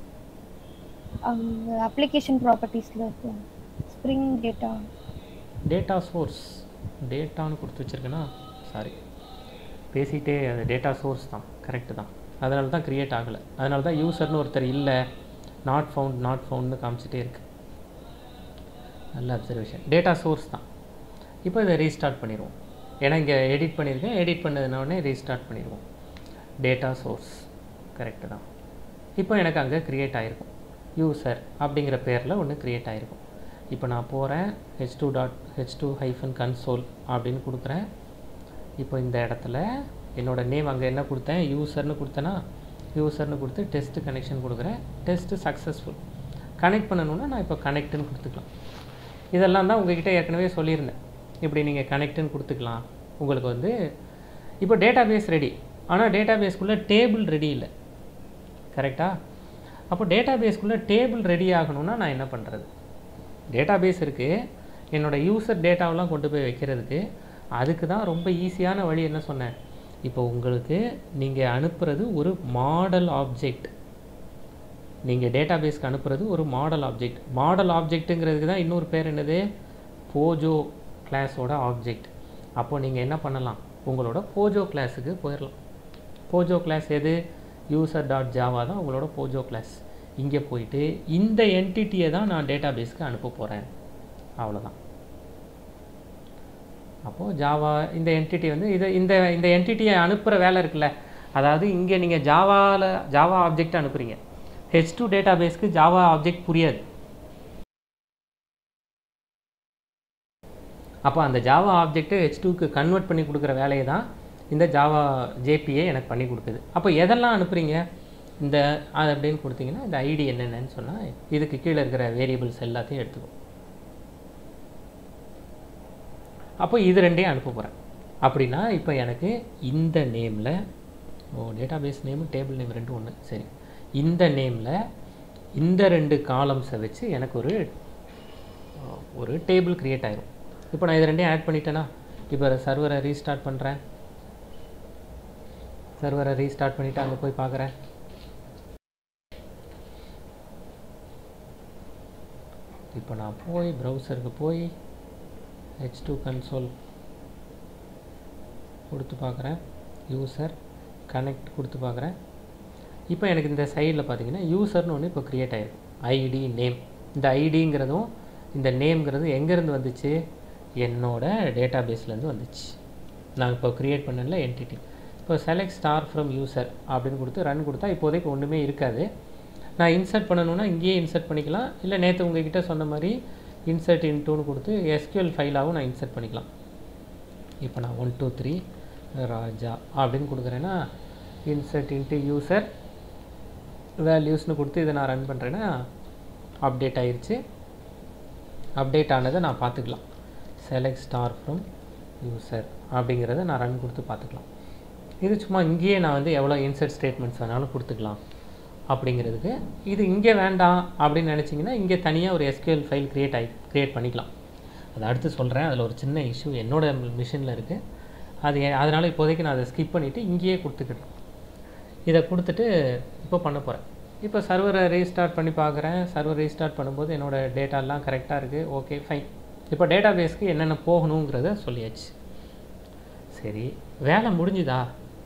அங்க அப்ளிகேஷன் ப்ராப்பர்ட்டிஸ்ல இருக்கு ஸ்ப்ரிங் டேட்டா டேட்டா சோர்ஸ் டேட்டான்னு கொடுத்து வச்சுருக்கேன்னா சாரி பேசிகிட்டே அது டேட்டா சோர்ஸ் தான் கரெக்டு தான் அதனால தான் க்ரியேட் ஆகலை அதனால தான் யூசர்னு ஒருத்தர் இல்லை நாட் ஃபவுண்ட் நாட் ஃபவுண்ட்னு காமிச்சிட்டே இருக்கு நல்ல அப்சர்வேஷன் டேட்டா சோர்ஸ் தான் இப்போ இதை ரீஸ்டார்ட் பண்ணிடுவோம் ஏன்னா இங்கே எடிட் பண்ணியிருக்கேன் எடிட் பண்ணதுனோடனே ரீஸ்டார்ட் பண்ணிடுவோம் டேட்டா சோர்ஸ் கரெக்டு தான் இப்போ எனக்கு அங்கே க்ரியேட் ஆகிருக்கும் யூசர் அப்படிங்கிற பேரில் ஒன்று க்ரியேட் ஆகிருக்கும் இப்போ நான் போகிறேன் H two dot H two hyphen console அப்படின்னு கொடுக்குறேன் இப்போ இந்த இடத்துல என்னோடய நேம் அங்கே என்ன கொடுத்தேன் யூசர்னு கொடுத்தேன்னா யூசர்னு கொடுத்து டெஸ்ட்டு கனெக்ஷன் கொடுக்குறேன் டெஸ்ட்டு சக்ஸஸ்ஃபுல் கனெக்ட் பண்ணணுன்னா நான் இப்போ கனெக்ட்னு கொடுத்துக்கலாம் இதெல்லாம் தான் உங்ககிட்ட ஏற்கனவே சொல்லியிருந்தேன் இப்படி நீங்கள் கனெக்ட்னு கொடுத்துக்கலாம் உங்களுக்கு வந்து இப்போ டேட்டா பேஸ் ரெடி ஆனால் டேட்டா பேஸ்க்குள்ளே டேபிள் ரெடி இல்லை கரெக்டாக அப்போ டேட்டா பேஸ்க்குள்ளே டேபிள் ரெடி ஆகணும்னா நான் என்ன பண்ணுறது டேட்டா பேஸ் இருக்குது என்னோடய யூசர் டேட்டாவெல்லாம் கொண்டு போய் வைக்கிறதுக்கு அதுக்கு தான் ரொம்ப ஈஸியான வழி என்ன சொன்னேன் இப்போ உங்களுக்கு நீங்கள் அனுப்புறது ஒரு மாடல் ஆப்ஜெக்ட் நீங்கள் டேட்டா பேஸ்க்கு அனுப்புறது ஒரு மாடல் ஆப்ஜெக்ட் மாடல் ஆப்ஜெக்ட்டுங்கிறதுக்கு தான் இன்னொரு பேர் என்னது போஜோ கிளாஸோட ஆப்ஜெக்ட் அப்போ நீங்கள் என்ன பண்ணலாம் உங்களோட போஜோ கிளாஸுக்கு போயிடலாம் போஜோ கிளாஸ் எது யூசர் டாட் ஜாவா தான் உங்களோட போஜோ கிளாஸ் இங்கே போயிட்டு இந்த என்டிட்டியை தான் நான் டேட்டா பேஸ்க்கு அனுப்ப போகிறேன் அவ்வளோதான் அப்போது ஜாவா இந்த என்டிட்டி வந்து இது இந்த இந்த என்டிட்டியை அனுப்புகிற வேலை இருக்குல்ல அதாவது இங்கே நீங்கள் ஜாவாவில் ஜாவா ஆப்ஜெக்ட் அனுப்புகிறீங்க ஹெச் டூ டேட்டா பேஸ்க்கு ஜாவா ஆப்ஜெக்ட் புரியாது அப்போ அந்த ஜாவா ஆப்ஜெக்ட்டு ஹெச் டூக்கு கன்வெர்ட் பண்ணி கொடுக்குற வேலையை தான் இந்த ஜாவா ஜேபிஏ எனக்கு பண்ணி கொடுக்குது அப்போ எதெல்லாம் அனுப்புகிறீங்க இந்த அது அப்படின்னு கொடுத்தீங்கன்னா இந்த ஐடி என்னென்னு சொன்னால் இதுக்கு கீழே இருக்கிற வேரியபிள்ஸ் எல்லாத்தையும் எடுத்துக்கும் அப்போ இது ரெண்டையும் அனுப்ப போகிறேன் அப்படின்னா இப்போ எனக்கு இந்த நேமில் ஓ database name table name ரெண்டும் ஒன்று சரி இந்த நேமில் இந்த ரெண்டு காலம்ஸை வச்சு எனக்கு ஒரு ஒரு டேபிள் க்ரியேட் ஆயிரும் இப்போ நான் இது ரெண்டையும் ஆட் பண்ணிட்டேன்னா இப்போ சர்வரை ரீஸ்டார்ட் பண்ணுறேன் சர்வரை ரீஸ்டார்ட் பண்ணிவிட்டு அங்கே போய் பார்க்குறேன் இப்போ நான் போய் ப்ரௌசருக்கு போய் ஹெச் டூ கன்சோல் கொடுத்து பார்க்குறேன் யூசர் கனெக்ட் கொடுத்து பார்க்குறேன் இப்போ எனக்கு இந்த சைடில் பார்த்தீங்கன்னா யூசர்னு ஒன்று இப்போ க்ரியேட் ஆகிருக்கு ஐடி நேம் இந்த ஐடிங்கிறதும் இந்த நேம்ங்கிறதும் எங்கேருந்து வந்துச்சு என்னோட டேட்டா பேஸ்லேருந்து வந்துச்சு நான் இப்போ க்ரியேட் பண்ணல என்டிட்டி இப்போ செலக்ட் ஸ்டார் ஃப்ரம் யூசர் அப்படின்னு கொடுத்து ரன் கொடுத்தா இப்போதைக்கு ஒன்றுமே இருக்காது நான் இன்சர்ட் பண்ணணுன்னா இங்கேயே இன்சர்ட் பண்ணிக்கலாம் இல்லை நேற்று உங்ககிட்ட சொன்ன மாதிரி இன்சர்ட் இன்டூன்னு கொடுத்து எஸ்கியூஎல் ஃபைலாகவும் நான் இன்சர்ட் பண்ணிக்கலாம் இப்போ நான் ஒன் டூ த்ரீ ராஜா அப்படின்னு கொடுக்குறேன்னா இன்சர்ட் இன்ட்டு யூசர் வேல்யூஸ்னு கொடுத்து இதை நான் ரன் பண்ணுறேன்னா அப்டேட் ஆயிடுச்சு அப்டேட் ஆனதை நான் பார்த்துக்கலாம் செலக்ட் ஸ்டார் ஃப்ரம் யூசர் அப்படிங்கிறத நான் ரன் கொடுத்து பார்த்துக்கலாம் இது சும்மா இங்கேயே நான் வந்து எவ்வளோ இன்சர்ட் ஸ்டேட்மெண்ட்ஸ் வேணாலும் கொடுத்துக்கலாம் அப்படிங்கிறதுக்கு இது இங்கே வேண்டாம் அப்படின்னு நினச்சிங்கன்னா இங்கே தனியாக ஒரு எஸ்கியூஎல் ஃபைல் க்ரியேட் ஆகி க்ரியேட் பண்ணிக்கலாம் அதை அடுத்து சொல்கிறேன் அதில் ஒரு சின்ன இஷ்யூ என்னோட மிஷினில் இருக்குது அது அதனால் இப்போதைக்கு நான் அதை ஸ்கிப் பண்ணிவிட்டு இங்கேயே கொடுத்துக்கிட்டேன் இதை கொடுத்துட்டு இப்போ பண்ண போகிறேன் இப்போ சர்வரை ரீஸ்டார்ட் பண்ணி பார்க்குறேன் சர்வர் ரீஸ்டார்ட் பண்ணும்போது என்னோடய டேட்டாலாம் கரெக்டாக இருக்குது ஓகே ஃபைன் இப்போ டேட்டா பேஸ்க்கு என்னென்ன போகணுங்கிறத சொல்லியாச்சு சரி வேலை முடிஞ்சுதா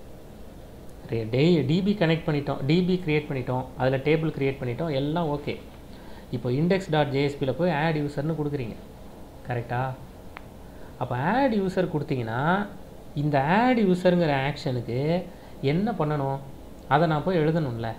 டே டிபி கனெக்ட் பண்ணிட்டோம் டிபி க்ரியேட் பண்ணிட்டோம் அதில் டேபிள் க்ரியேட் பண்ணிட்டோம் எல்லாம் ஓகே இப்போ இண்டெக்ஸ் டாட் ஜேஎஸ்பியில் போய் ஆட் யூசர்னு கொடுக்குறீங்க கரெக்டாக அப்போ ஆட் யூசர் கொடுத்தீங்கன்னா இந்த ஆட் யூசருங்கிற ஆக்ஷனுக்கு என்ன பண்ணணும் அதை நான் போய் எழுதணும்ல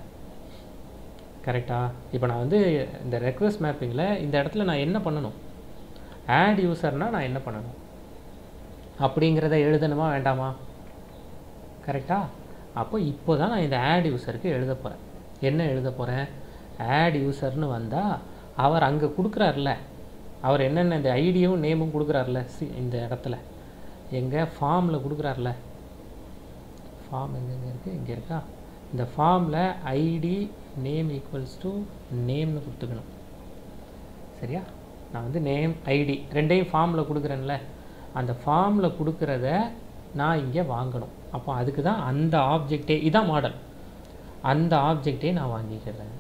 கரெக்டாக இப்போ நான் வந்து இந்த ரெக்வஸ்ட் மேப்பிங்கில் இந்த இடத்துல நான் என்ன பண்ணணும் ஆட் யூசர்னால் நான் என்ன பண்ணணும் அப்படிங்கிறத எழுதணுமா வேண்டாமா கரெக்டாக அப்போ இப்போ தான் நான் இந்த ஆட் யூசருக்கு எழுத போகிறேன் என்ன எழுத போகிறேன் ஆட் யூசர்னு வந்தால் அவர் அங்கே கொடுக்குறாருல அவர் என்னென்ன இந்த ஐடியும் நேமும் கொடுக்குறாருல சி இந்த இடத்துல எங்கே ஃபார்மில் கொடுக்குறாருல ஃபார்ம் எங்கெங்கே இருக்குது இங்கே இருக்கா இந்த ஃபார்மில் ஐடி நேம் ஈக்குவல்ஸ் டு நேம்னு கொடுத்துக்கணும் சரியா நான் வந்து நேம் ஐடி ரெண்டையும் ஃபார்மில் கொடுக்குறேன்ல அந்த ஃபார்மில் கொடுக்குறத நான் இங்கே வாங்கணும் அப்போ அதுக்கு தான் அந்த ஆப்ஜெக்டே இதான் மாடல் அந்த ஆப்ஜெக்டே நான் வாங்கிக்கிறேன்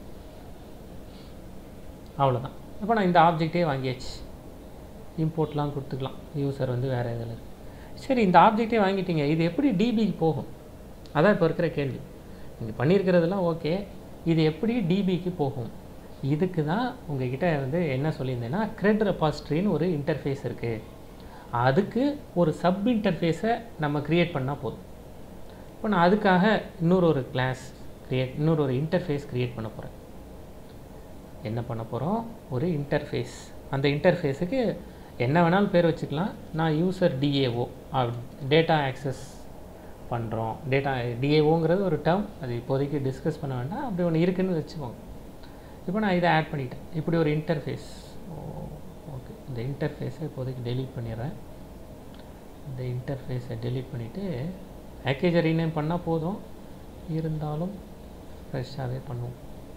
அவ்வளோதான் இப்போ நான் இந்த ஆப்ஜெக்டே வாங்கியாச்சு இம்போர்ட்லாம் கொடுத்துக்கலாம் யூசர் வந்து வேறு இதில் இருக்கு சரி இந்த ஆப்ஜெக்டே வாங்கிட்டீங்க இது எப்படி டிபிக்கு போகும் அதான் இப்போ இருக்கிற கேள்வி நீங்கள் பண்ணியிருக்கிறதெல்லாம் ஓகே இது எப்படி டிபிக்கு போகும் இதுக்கு தான் உங்ககிட்ட வந்து என்ன சொல்லியிருந்தேன்னா க்ரெட் ரெபாசிட்ரின்னு ஒரு இன்டர்ஃபேஸ் இருக்குது அதுக்கு ஒரு சப் இன்டர்ஃபேஸை நம்ம க்ரியேட் பண்ணால் போதும் இப்போ நான் அதுக்காக இன்னொரு ஒரு கிளாஸ் க்ரியேட் இன்னொரு ஒரு இன்டர்ஃபேஸ் க்ரியேட் பண்ண போகிறேன் என்ன பண்ண போகிறோம் ஒரு இன்டர்ஃபேஸ் அந்த இன்டர்ஃபேஸுக்கு என்ன வேணாலும் பேர் வச்சுக்கலாம் நான் யூசர் டிஏஓ டேட்டா ஆக்சஸ் பண்ணுறோம் டேட்டா டிஏஓங்கிறது ஒரு டேர்ம் அது இப்போதைக்கு டிஸ்கஸ் பண்ண வேண்டாம் அப்படி ஒன்று இருக்குதுன்னு வச்சுக்கோங்க இப்போ நான் இதை ஆட் பண்ணிட்டேன் இப்படி ஒரு இன்டர்ஃபேஸ் ஓகே இந்த இந்த இன்டர்ஃபேஸை இப்போதைக்கு டெலீட் பண்ணிடுறேன் இந்த இன்டர்ஃபேஸை டெலீட் பண்ணிவிட்டு பேக்கேஜை ரீநேம் பண்ணால் போதும் இருந்தாலும் ஃப்ரெஷ்ஷாகவே பண்ணுவோம்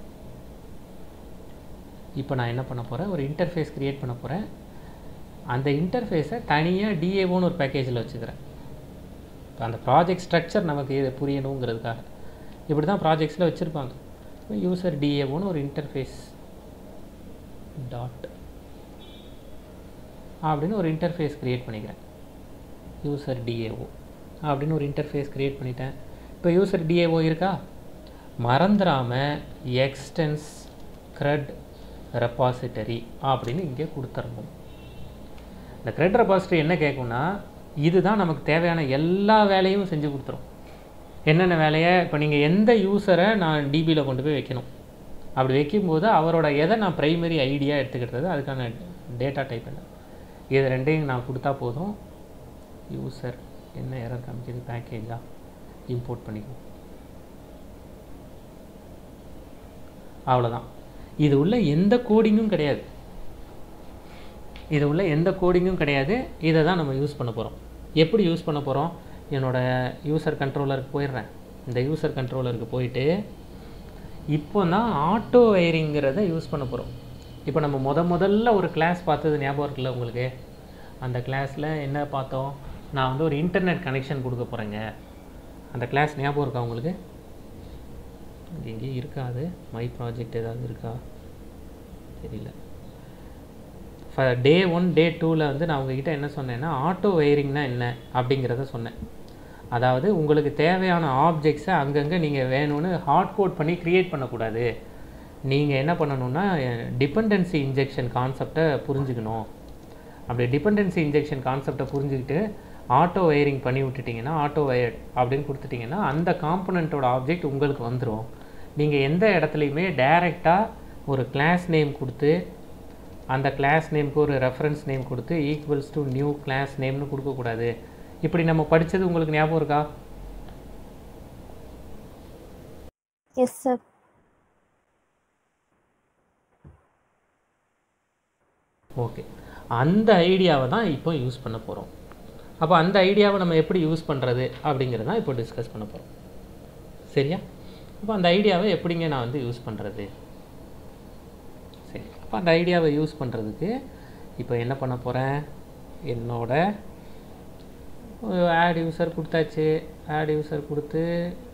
இப்போ நான் என்ன பண்ண போகிறேன் ஒரு இன்டர்ஃபேஸ் க்ரியேட் பண்ண போகிறேன் அந்த இன்டர்ஃபேஸை தனியாக டிஏஓன்னு ஒரு பேக்கேஜில் வச்சுக்கிறேன் இப்போ அந்த ப்ராஜெக்ட் ஸ்ட்ரக்சர் நமக்கு இது புரியணுங்கிறதுக்காக இப்படி தான் ப்ராஜெக்ட்ஸில் வச்சுருப்பாங்க யூசர் டிஏஓன்னு ஒரு இன்டர்ஃபேஸ் டாட் அப்படின்னு ஒரு இன்டர்ஃபேஸ் க்ரியேட் பண்ணிக்கிறேன் யூசர் டிஏஓ அப்படின்னு ஒரு இன்டர்ஃபேஸ் க்ரியேட் பண்ணிட்டேன் இப்போ யூசர் டிஏஓ இருக்கா மறந்துடாமல் எக்ஸ்டென்ஸ் க்ரெட் ரெப்பாசிட்டரி அப்படின்னு இங்கே கொடுத்துடணும் இந்த க்ரெட் ரெப்பாசிட்டரி என்ன கேட்கும்னா இதுதான் நமக்கு தேவையான எல்லா வேலையும் செஞ்சு கொடுத்துரும் என்னென்ன வேலையை இப்போ நீங்கள் எந்த யூஸரை நான் டிபியில் கொண்டு போய் வைக்கணும் அப்படி வைக்கும்போது அவரோட எதை நான் ப்ரைமரி ஐடியா எடுத்துக்கிட்டது அதுக்கான டேட்டா டைப் என்ன இது ரெண்டையும் நான் கொடுத்தா போதும் யூசர் என்ன எரர் காமிக்குது பேக்கேஜா இம்போர்ட் பண்ணிக்குவோம் அவ்வளோதான் இது உள்ள எந்த கோடிங்கும் கிடையாது இது உள்ள எந்த கோடிங்கும் கிடையாது இதை தான் நம்ம யூஸ் பண்ண போகிறோம் எப்படி யூஸ் பண்ண போகிறோம் என்னோடய யூசர் கண்ட்ரோலருக்கு போயிடுறேன் இந்த யூசர் கண்ட்ரோலருக்கு போயிட்டு இப்போ தான் ஆட்டோ வயரிங்கிறத யூஸ் பண்ண போகிறோம் இப்போ நம்ம முத முதல்ல ஒரு கிளாஸ் பார்த்தது ஞாபகம் இருக்குல்ல உங்களுக்கு அந்த கிளாஸில் என்ன பார்த்தோம் நான் வந்து ஒரு இன்டர்நெட் கனெக்ஷன் கொடுக்க போகிறேங்க அந்த கிளாஸ் ஞாபகம் இருக்கா உங்களுக்கு இங்கே எங்கேயும் இருக்காது மை ப்ராஜெக்ட் ஏதாவது இருக்கா தெரியல டே ஒன் டே டூவில் வந்து நான் உங்ககிட்ட என்ன சொன்னேன்னா ஆட்டோ வயரிங்னா என்ன அப்படிங்கிறத சொன்னேன் அதாவது உங்களுக்கு தேவையான ஆப்ஜெக்ட்ஸை அங்கங்கே நீங்கள் வேணும்னு ஹார்ட் கோட் பண்ணி க்ரியேட் பண்ணக்கூடாது நீங்கள் என்ன பண்ணணும்னா டிபெண்டன்சி இன்ஜெக்ஷன் கான்செப்டை புரிஞ்சுக்கணும் அப்படி டிபெண்டன்சி இன்ஜெக்ஷன் கான்செப்டை புரிஞ்சுக்கிட்டு ஆட்டோ வயரிங் பண்ணி விட்டுட்டிங்கன்னா ஆட்டோ வயர்ட் அப்படின்னு கொடுத்துட்டிங்கன்னா அந்த காம்பனண்ட்டோட ஆப்ஜெக்ட் உங்களுக்கு வந்துடும் நீங்கள் எந்த இடத்துலையுமே டைரெக்டாக ஒரு கிளாஸ் நேம் கொடுத்து அந்த கிளாஸ் நேம்க்கு ஒரு ரெஃபரன்ஸ் நேம் கொடுத்து ஈக்குவல்ஸ் டு நியூ கிளாஸ் நேம்னு கொடுக்கக்கூடாது இப்படி நம்ம படித்தது உங்களுக்கு ஞாபகம் இருக்கா எஸ் சார் ஓகே அந்த ஐடியாவை தான் இப்போ யூஸ் பண்ண போகிறோம் அப்போ அந்த ஐடியாவை நம்ம எப்படி யூஸ் பண்ணுறது அப்படிங்கிறத தான் இப்போ டிஸ்கஸ் பண்ண போகிறோம் சரியா அப்போ அந்த ஐடியாவை எப்படிங்க நான் வந்து யூஸ் பண்ணுறது சரி அப்போ அந்த ஐடியாவை யூஸ் பண்ணுறதுக்கு இப்போ என்ன பண்ண போகிறேன் என்னோட ஆட் யூசர் கொடுத்தாச்சு ஆட் யூசர் கொடுத்து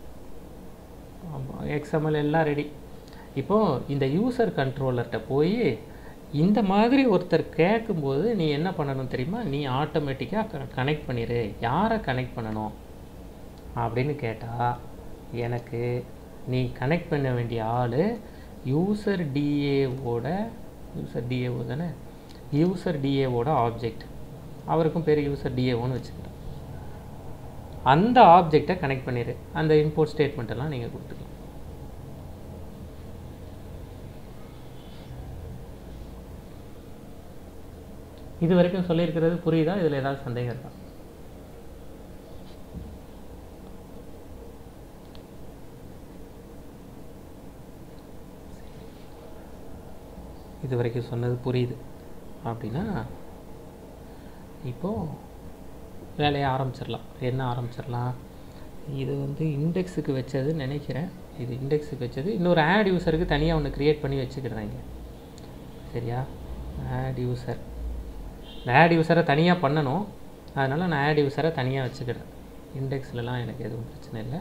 எக்ஸ்எம்எல் எல்லாம் ரெடி இப்போது இந்த யூசர் கண்ட்ரோலர்கிட்ட போய் இந்த மாதிரி ஒருத்தர் கேட்கும்போது நீ என்ன பண்ணணும் தெரியுமா நீ ஆட்டோமேட்டிக்காக கனெக்ட் பண்ணிடு யாரை கனெக்ட் பண்ணணும் அப்படின்னு கேட்டால் எனக்கு நீ கனெக்ட் பண்ண வேண்டிய ஆள் யூசர் டிஏவோட யூசர் டிஏஓ தானே யூசர் டிஏவோட ஆப்ஜெக்ட் அவருக்கும் பேர் யூசர் டிஏஓன்னு வச்சுக்கிறேன் அந்த ஆப்ஜெக்டை கனெக்ட் பண்ணிடு அந்த இன்போர்ட் ஸ்டேட்மெண்ட் எல்லாம் நீங்கள் கொடுத்துக்கலாம் இது வரைக்கும் சொல்லியிருக்கிறது புரியுதா இதில் ஏதாவது சந்தேகம் இருக்கா இது வரைக்கும் சொன்னது புரியுது அப்படின்னா இப்போது வேலையை ஆரம்பிச்சிடலாம் என்ன ஆரம்பிச்சிடலாம் இது வந்து இண்டெக்ஸுக்கு வச்சதுன்னு நினைக்கிறேன் இது இண்டெக்ஸுக்கு வச்சது இன்னொரு ஆட் யூசருக்கு தனியாக ஒன்று க்ரியேட் பண்ணி வச்சுக்கிறேன் இங்கே சரியா ஆட் யூசர் இந்த ஆட் யூசரை தனியாக பண்ணணும் அதனால் நான் ஆட் யூசரை தனியாக வச்சுக்கிறேன் இண்டெக்ஸ்லலாம் எனக்கு எதுவும் பிரச்சனை இல்லை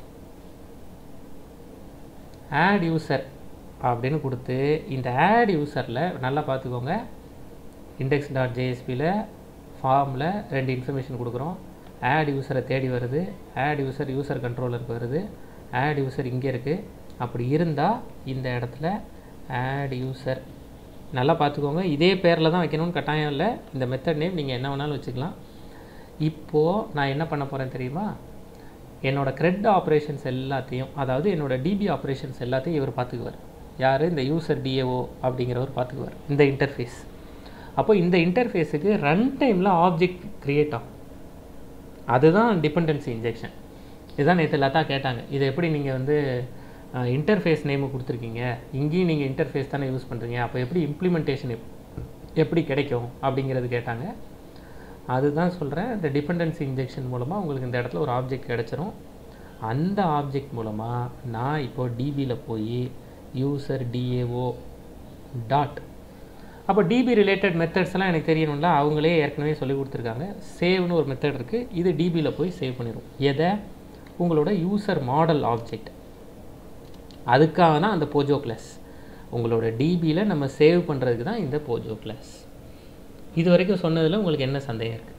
ஆட் யூசர் அப்படின்னு கொடுத்து இந்த ஆட் யூசரில் நல்லா பார்த்துக்கோங்க இண்டெக்ஸ் டாட் ஜேஎஸ்பியில் ஃபார்மில் ரெண்டு இன்ஃபர்மேஷன் கொடுக்குறோம் ஆட் யூசரை தேடி வருது ஆட் யூசர் யூசர் கண்ட்ரோலருக்கு வருது ஆட் யூசர் இங்கே இருக்குது அப்படி இருந்தால் இந்த இடத்துல ஆட் யூசர் நல்லா பார்த்துக்கோங்க இதே பேரில் தான் வைக்கணும்னு கட்டாயம் இல்லை இந்த மெத்தட் நேம் நீங்கள் என்ன வேணாலும் வச்சுக்கலாம் இப்போது நான் என்ன பண்ண போகிறேன் தெரியுமா என்னோடய க்ரெட் ஆப்ரேஷன்ஸ் எல்லாத்தையும் அதாவது என்னோடய டிபி ஆப்ரேஷன்ஸ் எல்லாத்தையும் இவர் பார்த்துக்குவார் யார் இந்த யூசர் டிஏஓ அப்படிங்கிறவர் பார்த்துக்குவார் இந்த இன்டர்ஃபேஸ் அப்போ இந்த இன்டர்ஃபேஸுக்கு ரன் டைமில் ஆப்ஜெக்ட் க்ரியேட் ஆகும் அதுதான் டிபெண்டன்சி இன்ஜெக்ஷன் இதுதான் நேற்று லதா கேட்டாங்க இதை எப்படி நீங்கள் வந்து இன்டர்ஃபேஸ் நேமு கொடுத்துருக்கீங்க இங்கேயும் நீங்கள் இன்டர்ஃபேஸ் தானே யூஸ் பண்ணுறீங்க அப்போ எப்படி இம்ப்ளிமெண்டேஷன் எப்படி கிடைக்கும் அப்படிங்கிறது கேட்டாங்க அதுதான் சொல்கிறேன் இந்த டிபெண்டன்சி இன்ஜெக்ஷன் மூலமாக உங்களுக்கு இந்த இடத்துல ஒரு ஆப்ஜெக்ட் கிடச்சிரும் அந்த ஆப்ஜெக்ட் மூலமாக நான் இப்போ டிபியில் போய் யூசர் டிஏஓ டாட் அப்போ டிபி ரிலேட்டட் மெத்தட்ஸ்லாம் எனக்கு தெரியணும்ல அவங்களே ஏற்கனவே சொல்லி கொடுத்துருக்காங்க சேவ்னு ஒரு மெத்தட் இருக்குது இது டிபியில் போய் சேவ் பண்ணிடும் எதை உங்களோட யூசர் மாடல் ஆப்ஜெக்ட் அதுக்காக தான் அந்த போஜோ கிளாஸ் உங்களோட டிபியில் நம்ம சேவ் பண்ணுறதுக்கு தான் இந்த போஜோ கிளாஸ் இது வரைக்கும் சொன்னதில் உங்களுக்கு என்ன சந்தேகம் இருக்குது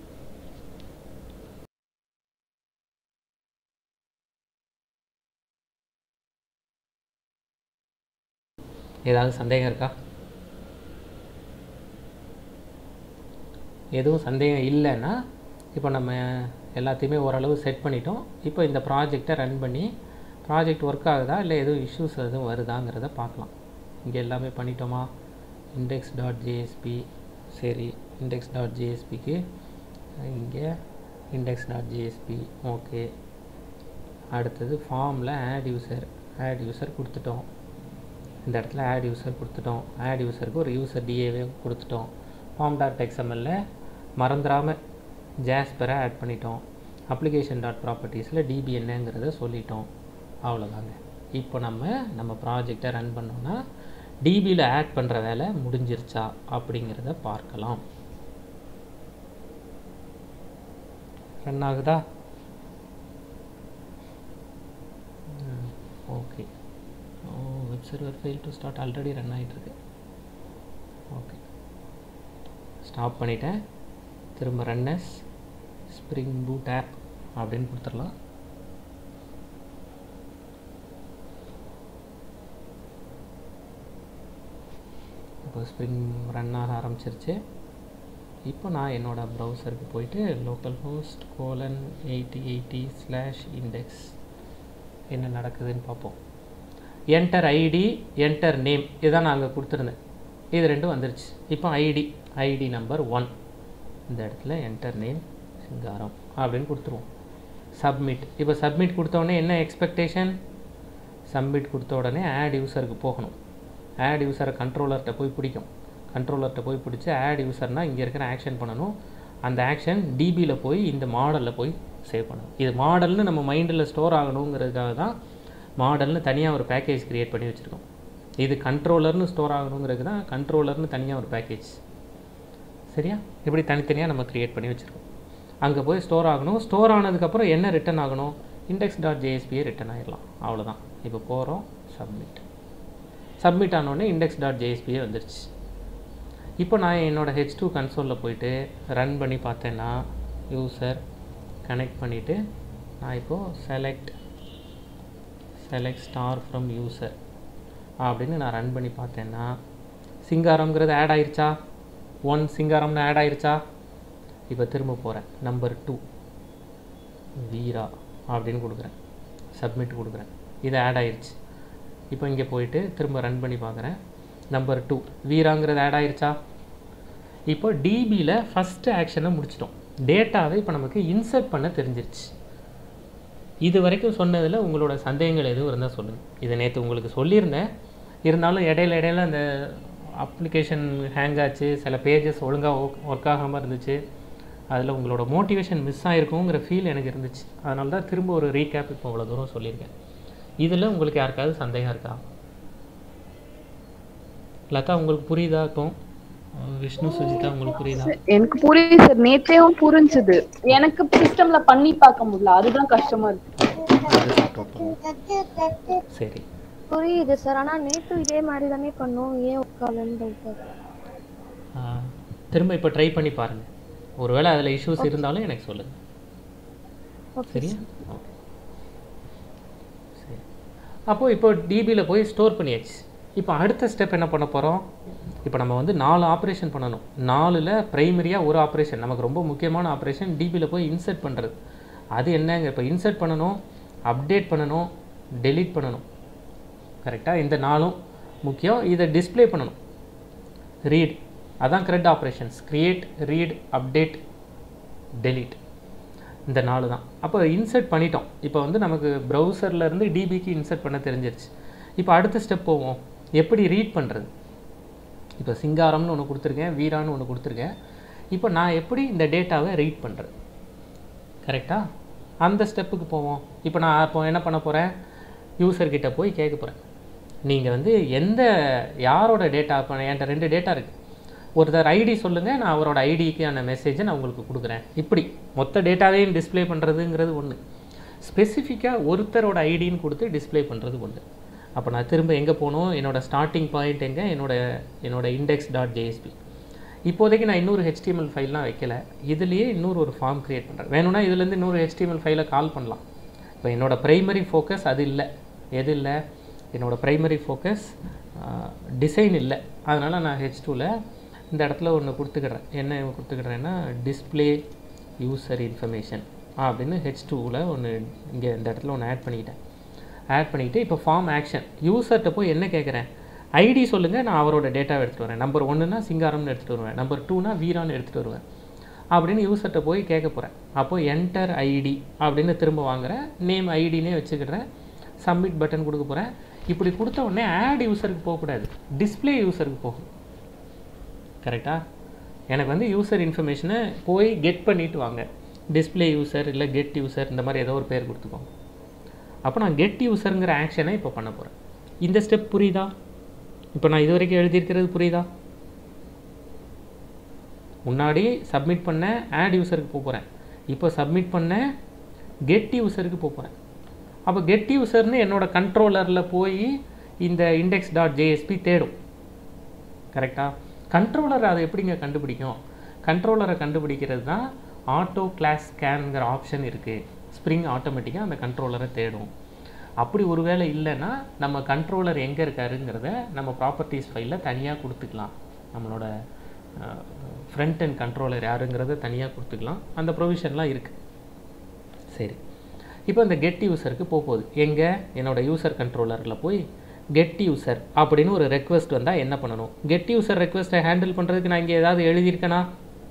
ஏதாவது சந்தேகம் இருக்கா எதுவும் சந்தேகம் இல்லைன்னா இப்போ நம்ம எல்லாத்தையுமே ஓரளவு செட் பண்ணிட்டோம் இப்போ இந்த ப்ராஜெக்டை ரன் பண்ணி ப்ராஜெக்ட் ஒர்க் ஆகுதா இல்லை எதுவும் இஷ்யூஸ் எதுவும் வருதாங்கிறத பார்க்கலாம் இங்கே எல்லாமே பண்ணிட்டோமா இண்டெக்ஸ் டாட் ஜேஎஸ்பி சரி இண்டெக்ஸ் டாட் ஜேஎஸ்பிக்கு இங்கே இண்டெக்ஸ் டாட் ஜேஎஸ்பி ஓகே அடுத்தது ஃபார்மில் ஆட் யூசர் ஆட் யூசர் கொடுத்துட்டோம் இந்த இடத்துல ஆட் யூசர் கொடுத்துட்டோம் ஆட் யூசருக்கு ஒரு யூசர் டிஏவே கொடுத்துட்டோம் ஃபார்ம் டாட் எக்ஸ்எம்எல்ல மறந்துடாமல் ஜாஸ்பரை ஆட் பண்ணிட்டோம் அப்ளிகேஷன் டாட் ப்ராப்பர்ட்டிஸில் டிபி என்னங்கிறத சொல்லிட்டோம் அவ்வளோதாங்க இப்போ நம்ம நம்ம ப்ராஜெக்டை ரன் பண்ணோன்னா டிபியில் ஆட் பண்ணுற வேலை முடிஞ்சிருச்சா அப்படிங்கிறத பார்க்கலாம் ரன் ஆகுதா okay oh web server fail to start already run ஆகிட்டுருக்கு ஓகே ஸ்டாப் பண்ணிட்டேன் திரும்ப ரன்னஸ் ஸ்ப்ரிங் பூட் ஆப் அப்படின்னு கொடுத்துடலாம் இப்போ ஸ்ப்ரிங் ரன் ஆக ஆரம்பிச்சிருச்சு இப்போ நான் என்னோடய ப்ரௌசருக்கு போயிட்டு local host colon eighty eighty slash index என்ன நடக்குதுன்னு பார்ப்போம் என்டர் ஐடி என்டர் நேம் இதுதான் நான் அங்கே கொடுத்துருந்தேன் இது ரெண்டும் வந்துருச்சு இப்போ ஐடி ஐடி நம்பர் ஒன் இந்த இடத்துல என்டர் நேம் சிங்காரம் அப்படின்னு கொடுத்துருவோம் சப்மிட் இப்போ சப்மிட் கொடுத்த உடனே என்ன எக்ஸ்பெக்டேஷன் சப்மிட் கொடுத்த உடனே ஆட் யூசருக்கு போகணும் ஆட் யூசரை கண்ட்ரோலர்கிட்ட போய் பிடிக்கும் கண்ட்ரோலர்கிட்ட போய் பிடிச்சி ஆட் யூசர்னால் இங்கே இருக்கிற ஆக்ஷன் பண்ணணும் அந்த ஆக்ஷன் டிபியில் போய் இந்த மாடலில் போய் சேவ் பண்ணணும் இது மாடல்னு நம்ம மைண்டில் ஸ்டோர் ஆகணுங்கிறதுக்காக தான் மாடல்னு தனியாக ஒரு பேக்கேஜ் க்ரியேட் பண்ணி வச்சுருக்கோம் இது கண்ட்ரோலர்னு ஸ்டோர் ஆகணுங்கிறது தான் கண்ட்ரோலர்னு தனியாக ஒரு பேக்கேஜ் சரியா இப்படி தனித்தனியாக நம்ம க்ரியேட் பண்ணி வச்சுருக்கோம் அங்கே போய் ஸ்டோர் ஆகணும் ஸ்டோர் ஆனதுக்கப்புறம் என்ன ரிட்டன் ஆகணும் இண்டெக்ஸ் டாட் ஜேஎஸ்பியே ரிட்டன் ஆகிடலாம் அவ்வளோதான் இப்போ போகிறோம் சப்மிட் சப்மிட் ஆனோடனே இண்டெக்ஸ் டாட் ஜேஎஸ்பியே வந்துருச்சு இப்போ நான் என்னோடய ஹெச் டூ கன்சோலில் போயிட்டு ரன் பண்ணி பார்த்தேன்னா யூசர் கனெக்ட் பண்ணிவிட்டு நான் இப்போது select select star from user அப்படின்னு நான் ரன் பண்ணி பார்த்தேன்னா சிங்காரம்ங்கிறது ஆட் ஆயிருச்சா ஒன் சிங்காரம்னு ஆட் ஆயிருச்சா இப்போ திரும்ப போகிறேன் நம்பர் டூ வீரா அப்படின்னு கொடுக்குறேன் சப்மிட் கொடுக்குறேன் இது ஆட் ஆயிருச்சு இப்போ இங்கே போயிட்டு திரும்ப ரன் பண்ணி பார்க்குறேன் நம்பர் டூ வீராங்கிறது ஆட் ஆயிருச்சா இப்போ டிபியில் ஃபஸ்ட்டு ஆக்ஷனை முடிச்சிட்டோம் டேட்டாவை இப்போ நமக்கு இன்சர்ட் பண்ண தெரிஞ்சிருச்சு இது வரைக்கும் சொன்னதில் உங்களோட சந்தேகங்கள் எதுவும் இருந்தால் சொல்லுங்கள் இதை நேற்று உங்களுக்கு சொல்லியிருந்தேன் இருந்தாலும் இடையில இடையில அந்த அப்ளிகேஷன் ஹேங் ஆச்சு சில பேஜஸ் ஒழுங்காக ஒர்க் ஆகாமல் இருந்துச்சு அதில் உங்களோட மோட்டிவேஷன் மிஸ் ஆகிருக்குங்கிற ஃபீல் எனக்கு இருந்துச்சு அதனால தான் திரும்ப ஒரு ரீகேப் இப்போ அவ்வளோ தூரம் சொல்லியிருக்கேன் இதில் உங்களுக்கு யாருக்காவது சந்தேகம் இருக்கா லதா உங்களுக்கு புரியுதா இப்போ விஷ்ணு சுஜிதா உங்களுக்கு புரியுதா எனக்கு புரியுது சார் நேத்தையும் புரிஞ்சுது எனக்கு சிஸ்டம்ல பண்ணி பார்க்க முடியல அதுதான் கஷ்டமா இருக்கு அது பார்ப்போம். சரி புரியுது சார் ஆனா நேத்து இதே மாதிரி தானே பண்ணோம் ஏன் உட்காலன்னு டவுட் ஆ, திரும்ப இப்போ ட்ரை பண்ணி பாருங்கள் ஒருவேளை அதில் இஷ்யூஸ் இருந்தாலும் எனக்கு சொல்லுங்கள் ஓகே சரியா ஓகே சரி அப்போது இப்போ டிபியில் போய் ஸ்டோர் பண்ணியாச்சு இப்போ அடுத்த ஸ்டெப் என்ன பண்ண போகிறோம் இப்போ நம்ம வந்து நாலு ஆப்ரேஷன் பண்ணணும் நாலில் ப்ரைமரியாக ஒரு ஆப்ரேஷன் நமக்கு ரொம்ப முக்கியமான ஆப்ரேஷன் டிபியில் போய் இன்சர்ட் பண்ணுறது அது என்னங்க இப்போ இன்சர்ட் பண்ணணும் அப்டேட் பண்ணணும் டெலீட் பண்ணணும் கரெக்டாக இந்த நாளும் முக்கியம் இதை டிஸ்ப்ளே பண்ணணும் ரீட் அதான் correct operations create read update delete இந்த நாலு தான் அப்போ இன்சர்ட் பண்ணிட்டோம் இப்போ வந்து நமக்கு browserல இருந்து டிபிக்கு இன்சர்ட் பண்ண தெரிஞ்சிருச்சு இப்போ அடுத்த ஸ்டெப் போவோம் எப்படி ரீட் பண்ணுறது இப்போ சிங்காரம்னு ஒன்று கொடுத்துருக்கேன் வீரான்னு ஒன்று கொடுத்துருக்கேன் இப்போ நான் எப்படி இந்த டேட்டாவை ரீட் பண்ணுறது கரெக்டா அந்த ஸ்டெப்புக்கு போவோம் இப்போ நான் இப்போ என்ன பண்ண போகிறேன் யூசர்கிட்ட போய் கேட்க போகிறேன் நீங்கள் வந்து எந்த யாரோட டேட்டா இப்போ என்கிட்ட ரெண்டு டேட்டா இருக்குது ஒருத்தர் ஐடி சொல்லுங்கள் நான் அவரோட ஐடிக்கான மெசேஜை நான் உங்களுக்கு கொடுக்குறேன் இப்படி மொத்த டேட்டாவையும் டிஸ்ப்ளே பண்ணுறதுங்கிறது ஒன்று ஸ்பெசிஃபிக்காக ஒருத்தரோட ஐடின்னு கொடுத்து டிஸ்ப்ளே பண்ணுறது ஒன்று அப்போ நான் திரும்ப எங்கே போகணும் என்னோட ஸ்டார்டிங் பாயிண்ட் எங்கே என்னோட என்னோட இண்டெக்ஸ் டாட் ஜேஎஸ்பி இப்போதைக்கு நான் இன்னொரு ஹெச்டிஎம்எல் ஃபைல்லாம் வைக்கல இதுலேயே இன்னொரு ஒரு ஃபார்ம் க்ரியேட் பண்ணுறேன் வேணும்னா இதுலேருந்து இன்னொரு ஹெச்டிஎம்எல் ஃபைலை கால் பண்ணலாம் இப்போ என்னோட ப்ரைமரி ஃபோக்கஸ் அது இல்லை எது இல்லை என்னோட ப்ரைமரி ஃபோக்கஸ் டிசைன் இல்லை அதனால் நான் ஹெச் டூவில் இந்த இடத்துல ஒன்று கொடுத்துக்கிறேன் என்ன கொடுத்துக்கிறேன்னா டிஸ்ப்ளே யூசர் இன்ஃபர்மேஷன் அப்படின்னு ஹெச் டூவில் ஒன்று இங்கே இந்த இடத்துல ஒன்று ஆட் பண்ணிக்கிட்டேன் ஆட் பண்ணிக்கிட்டு இப்போ ஃபார்ம் ஆக்ஷன் யூசர்கிட்ட போய் என்ன கேட்குறேன் ஐடி சொல்லுங்கள் நான் அவரோட டேட்டாவை எடுத்துகிட்டு வரேன் நம்பர் ஒன்றுனா சிங்காரம்னு எடுத்துகிட்டு வருவேன் நம்பர் டூனா வீரான்னு எடுத்துகிட்டு வருவேன் அப்படின்னு யூசர்கிட்ட போய் கேட்க போகிறேன் அப்போது என்டர் ஐடி அப்படின்னு திரும்ப வாங்குறேன் நேம் ஐடினே வச்சுக்கிடுறேன் சப்மிட் பட்டன் கொடுக்க போகிறேன் இப்படி கொடுத்த உடனே ஆட் யூசருக்கு போகக்கூடாது டிஸ்ப்ளே யூசருக்கு போகும் கரெக்டாக எனக்கு வந்து யூசர் இன்ஃபர்மேஷனை போய் கெட் பண்ணிட்டு வாங்க டிஸ்ப்ளே யூசர் இல்லை கெட் யூசர் இந்த மாதிரி ஏதோ ஒரு பேர் கொடுத்துக்கோங்க அப்போ நான் கெட் யூசருங்கிற ஆக்ஷனை இப்போ பண்ண போகிறேன் இந்த ஸ்டெப் புரியுதா இப்போ நான் இது வரைக்கும் எழுதியிருக்கிறது புரியுதா முன்னாடி சப்மிட் பண்ண ஆட் யூசருக்கு போக போகிறேன் இப்போ சப்மிட் பண்ண கெட் யூசருக்கு போக போகிறேன் அப்போ கெட் யூசர்னு என்னோட கண்ட்ரோலரில் போய் இந்த இண்டெக்ஸ் டாட் ஜேஎஸ்பி தேடும் கரெக்டாக கண்ட்ரோலர் அதை எப்படிங்க கண்டுபிடிக்கும் கண்ட்ரோலரை கண்டுபிடிக்கிறது தான் ஆட்டோ கிளாஸ் ஸ்கேனுங்கிற ஆப்ஷன் இருக்குது ஸ்ப்ரிங் ஆட்டோமேட்டிக்காக அந்த கண்ட்ரோலரை தேடும் அப்படி ஒருவேளை இல்லைன்னா நம்ம கண்ட்ரோலர் எங்கே இருக்காருங்கிறத நம்ம ப்ராப்பர்ட்டிஸ் ஃபைலில் தனியாக கொடுத்துக்கலாம் நம்மளோட ஃப்ரண்ட் அண்ட் கண்ட்ரோலர் யாருங்கிறத தனியாக கொடுத்துக்கலாம் அந்த ப்ரொவிஷன்லாம் இருக்குது சரி இப்போ இந்த கெட் யூசருக்கு போக போகுது எங்கே என்னோட யூசர் கண்ட்ரோலரில் போய் கெட் யூசர் அப்படின்னு ஒரு ரெக்வஸ்ட் வந்தால் என்ன பண்ணணும் கெட் யூசர் ரெக்வஸ்ட்டை ஹேண்டில் பண்ணுறதுக்கு நான் இங்கே ஏதாவது எழுதியிருக்கேனா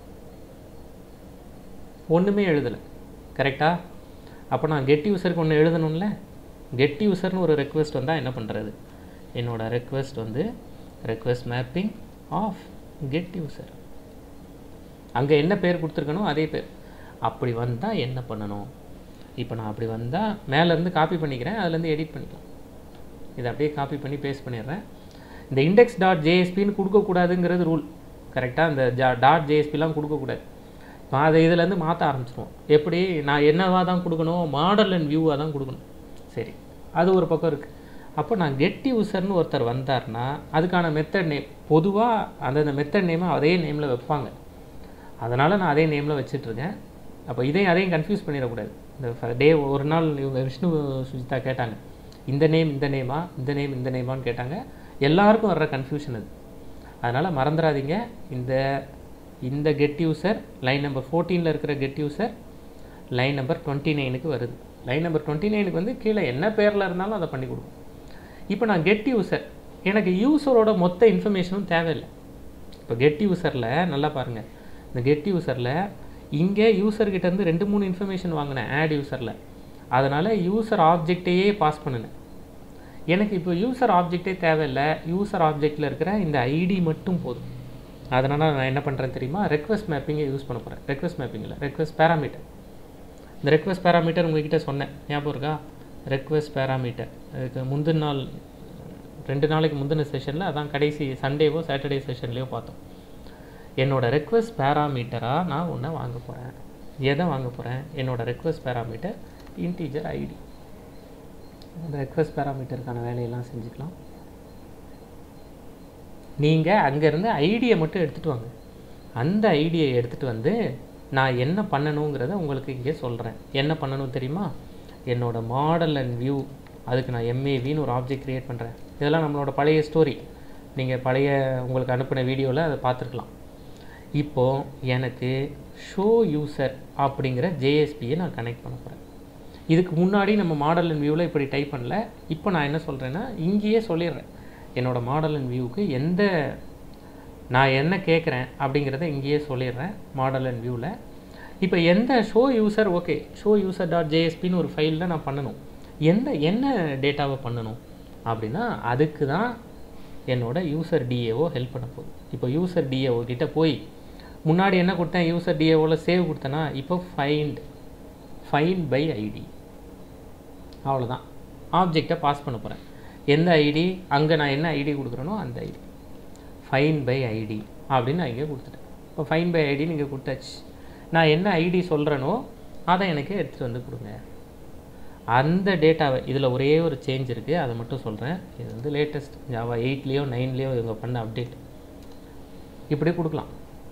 ஒன்றுமே எழுதலை கரெக்டாக அப்போ நான் கெட் யூசருக்கு ஒன்று எழுதணும்ல கெட் யூசர்னு ஒரு ரெக்வஸ்ட் வந்தால் என்ன பண்ணுறது என்னோட ரெக்வஸ்ட் வந்து request mapping of get user அங்கே என்ன பேர் கொடுத்துருக்கணும் அதே பேர் அப்படி வந்தால் என்ன பண்ணணும் இப்போ நான் அப்படி வந்தால் மேலேருந்து காப்பி பண்ணிக்கிறேன் அதுலேருந்து எடிட் பண்ணிக்கலாம் இதை அப்படியே காப்பி பண்ணி பேஸ்ட் பண்ணிடுறேன் இந்த இண்டெக்ஸ் டாட் ஜேஎஸ்பின்னு கொடுக்கக்கூடாதுங்கிறது ரூல் கரெக்டாக இந்த ஜா டாட் ஜேஎஸ்பிலாம் கொடுக்கக்கூடாது இப்போ அதை இதுலேருந்து மாற்ற ஆரம்பிச்சிருவோம் எப்படி நான் என்னவாக தான் கொடுக்கணும் மாடல் அண்ட் வியூவாக தான் கொடுக்கணும் சரி அது ஒரு பக்கம் இருக்குது அப்போ நான் கெட் யூசர்னு ஒருத்தர் வந்தார்னா அதுக்கான மெத்தட் நேம் பொதுவாக அந்தந்த மெத்தட் நேமை அதே நேமில் வைப்பாங்க அதனால் நான் அதே நேமில் வச்சிட்ருக்கேன் அப்போ இதையும் அதையும் கன்ஃபியூஸ் பண்ணிடக்கூடாது இந்த டே ஒரு நாள் இவங்க விஷ்ணு சுஜிதா கேட்டாங்க இந்த நேம் இந்த நேமா இந்த நேம் இந்த நேமான்னு கேட்டாங்க எல்லாருக்கும் வர்ற கன்ஃபியூஷன் அது அதனால் மறந்துடாதீங்க இந்த இந்த கெட் யூசர் லைன் நம்பர் ஃபோர்டீனில் இருக்கிற get user line number twenty நைனுக்கு வருது லைன் நம்பர் டுவெண்ட்டி நைனுக்கு வந்து கீழே என்ன பேரில் இருந்தாலும் அதை பண்ணி கொடுக்கும் இப்போ நான் கெட் யூசர் எனக்கு யூசரோட மொத்த இன்ஃபர்மேஷனும் தேவையில்லை இப்போ கெட் யூசரில் நல்லா பாருங்கள் இந்த கெட் யூசரில் இங்கே யூசர்கிட்டேருந்து ரெண்டு மூணு இன்ஃபர்மேஷன் வாங்கினேன் ஆட் யூசரில் அதனால் யூசர் ஆப்ஜெக்டையே பாஸ் பண்ணினேன் எனக்கு இப்போ யூசர் ஆப்ஜெக்டே தேவையில்லை யூசர் ஆப்ஜெக்டில் இருக்கிற இந்த ஐடி மட்டும் போதும் அதனால் நான் என்ன பண்ணுறேன் தெரியுமா ரெக்வஸ்ட் மேப்பிங்கை யூஸ் பண்ண போகிறேன் ரெக்வஸ்ட் மேப்பிங் இல்லை ரெக்வஸ்ட் பேராமீட்டர் இந்த ரெக்வஸ்ட் பேராமீட்டர் உங்ககிட்ட சொன்னேன் ஞாபகம் இருக்கா ரெக்வஸ்ட் பேராமீட்டர் அதுக்கு முந்தின நாள் ரெண்டு நாளைக்கு முந்தின செஷனில் அதான் கடைசி சண்டேவோ சாட்டர்டே செஷன்லேயோ பார்த்தோம் என்னோடய ரெக்வஸ்ட் பேராமீட்டராக நான் ஒன்றை வாங்க போகிறேன் எதை வாங்க போகிறேன் என்னோடய ரெக்வஸ்ட் பேராமீட்டர் இன்டீஜர் ஐடி அந்த ரெக்வஸ்ட் பேராமீட்டருக்கான வேலையெல்லாம் செஞ்சுக்கலாம் நீங்கள் அங்கேருந்து ஐடியை மட்டும் எடுத்துகிட்டு வாங்க அந்த ஐடியை எடுத்துகிட்டு வந்து நான் என்ன பண்ணணுங்கிறத உங்களுக்கு இங்கே சொல்கிறேன் என்ன பண்ணணும் தெரியுமா என்னோட மாடல் அண்ட் வியூ அதுக்கு நான் எம்ஏவின்னு ஒரு ஆப்ஜெக்ட் க்ரியேட் பண்ணுறேன் இதெல்லாம் நம்மளோட பழைய ஸ்டோரி நீங்கள் பழைய உங்களுக்கு அனுப்பின வீடியோவில் அதை பார்த்துருக்கலாம் இப்போது எனக்கு ஷோ யூசர் அப்படிங்கிற ஜேஎஸ்பியை நான் கனெக்ட் பண்ண போகிறேன் இதுக்கு முன்னாடி நம்ம மாடல் அண்ட் வியூவில் இப்படி டைப் பண்ணல இப்போ நான் என்ன சொல்கிறேன்னா இங்கேயே சொல்லிடுறேன் என்னோடய மாடல் அண்ட் வியூவுக்கு எந்த நான் என்ன கேட்குறேன் அப்படிங்கிறத இங்கேயே சொல்லிடுறேன் மாடல் அண்ட் வியூவில் இப்போ எந்த show user okay show user dot ஜேஎஸ்பின்னு ஒரு ஃபைலில் நான் பண்ணணும் எந்த என்ன டேட்டாவை பண்ணணும் அப்படின்னா அதுக்கு தான் என்னோட யூசர் டிஏஓ ஹெல்ப் பண்ண போகுது இப்போ யூசர் டிஏஓ கிட்ட போய் முன்னாடி என்ன கொடுத்தேன் யூசர் டிஏஓவில் சேவ் கொடுத்தேன்னா இப்போ ஃபைண்ட் ஃபைண்ட் பை ஐடி அவ்வளோதான் ஆப்ஜெக்டை பாஸ் பண்ண போகிறேன் எந்த ஐடி அங்கே நான் என்ன ஐடி கொடுக்குறேனோ அந்த ஐடி ஃபைன் பை ஐடி அப்படின்னு நான் இங்கே கொடுத்துட்டேன் இப்போ ஃபைன் பை ஐடி நீங்கள் கொடுத்தாச்சு நான் என்ன ஐடி சொல்கிறேனோ அதை எனக்கு எடுத்துகிட்டு வந்து கொடுங்க அந்த டேட்டாவை இதில் ஒரே ஒரு சேஞ்ச் இருக்குது அதை மட்டும் சொல்கிறேன் இது வந்து லேட்டஸ்ட் ஜாவா எயிட்லேயோ நைன்லேயோ இவங்க பண்ண அப்டேட் இப்படி கொடுக்கலாம்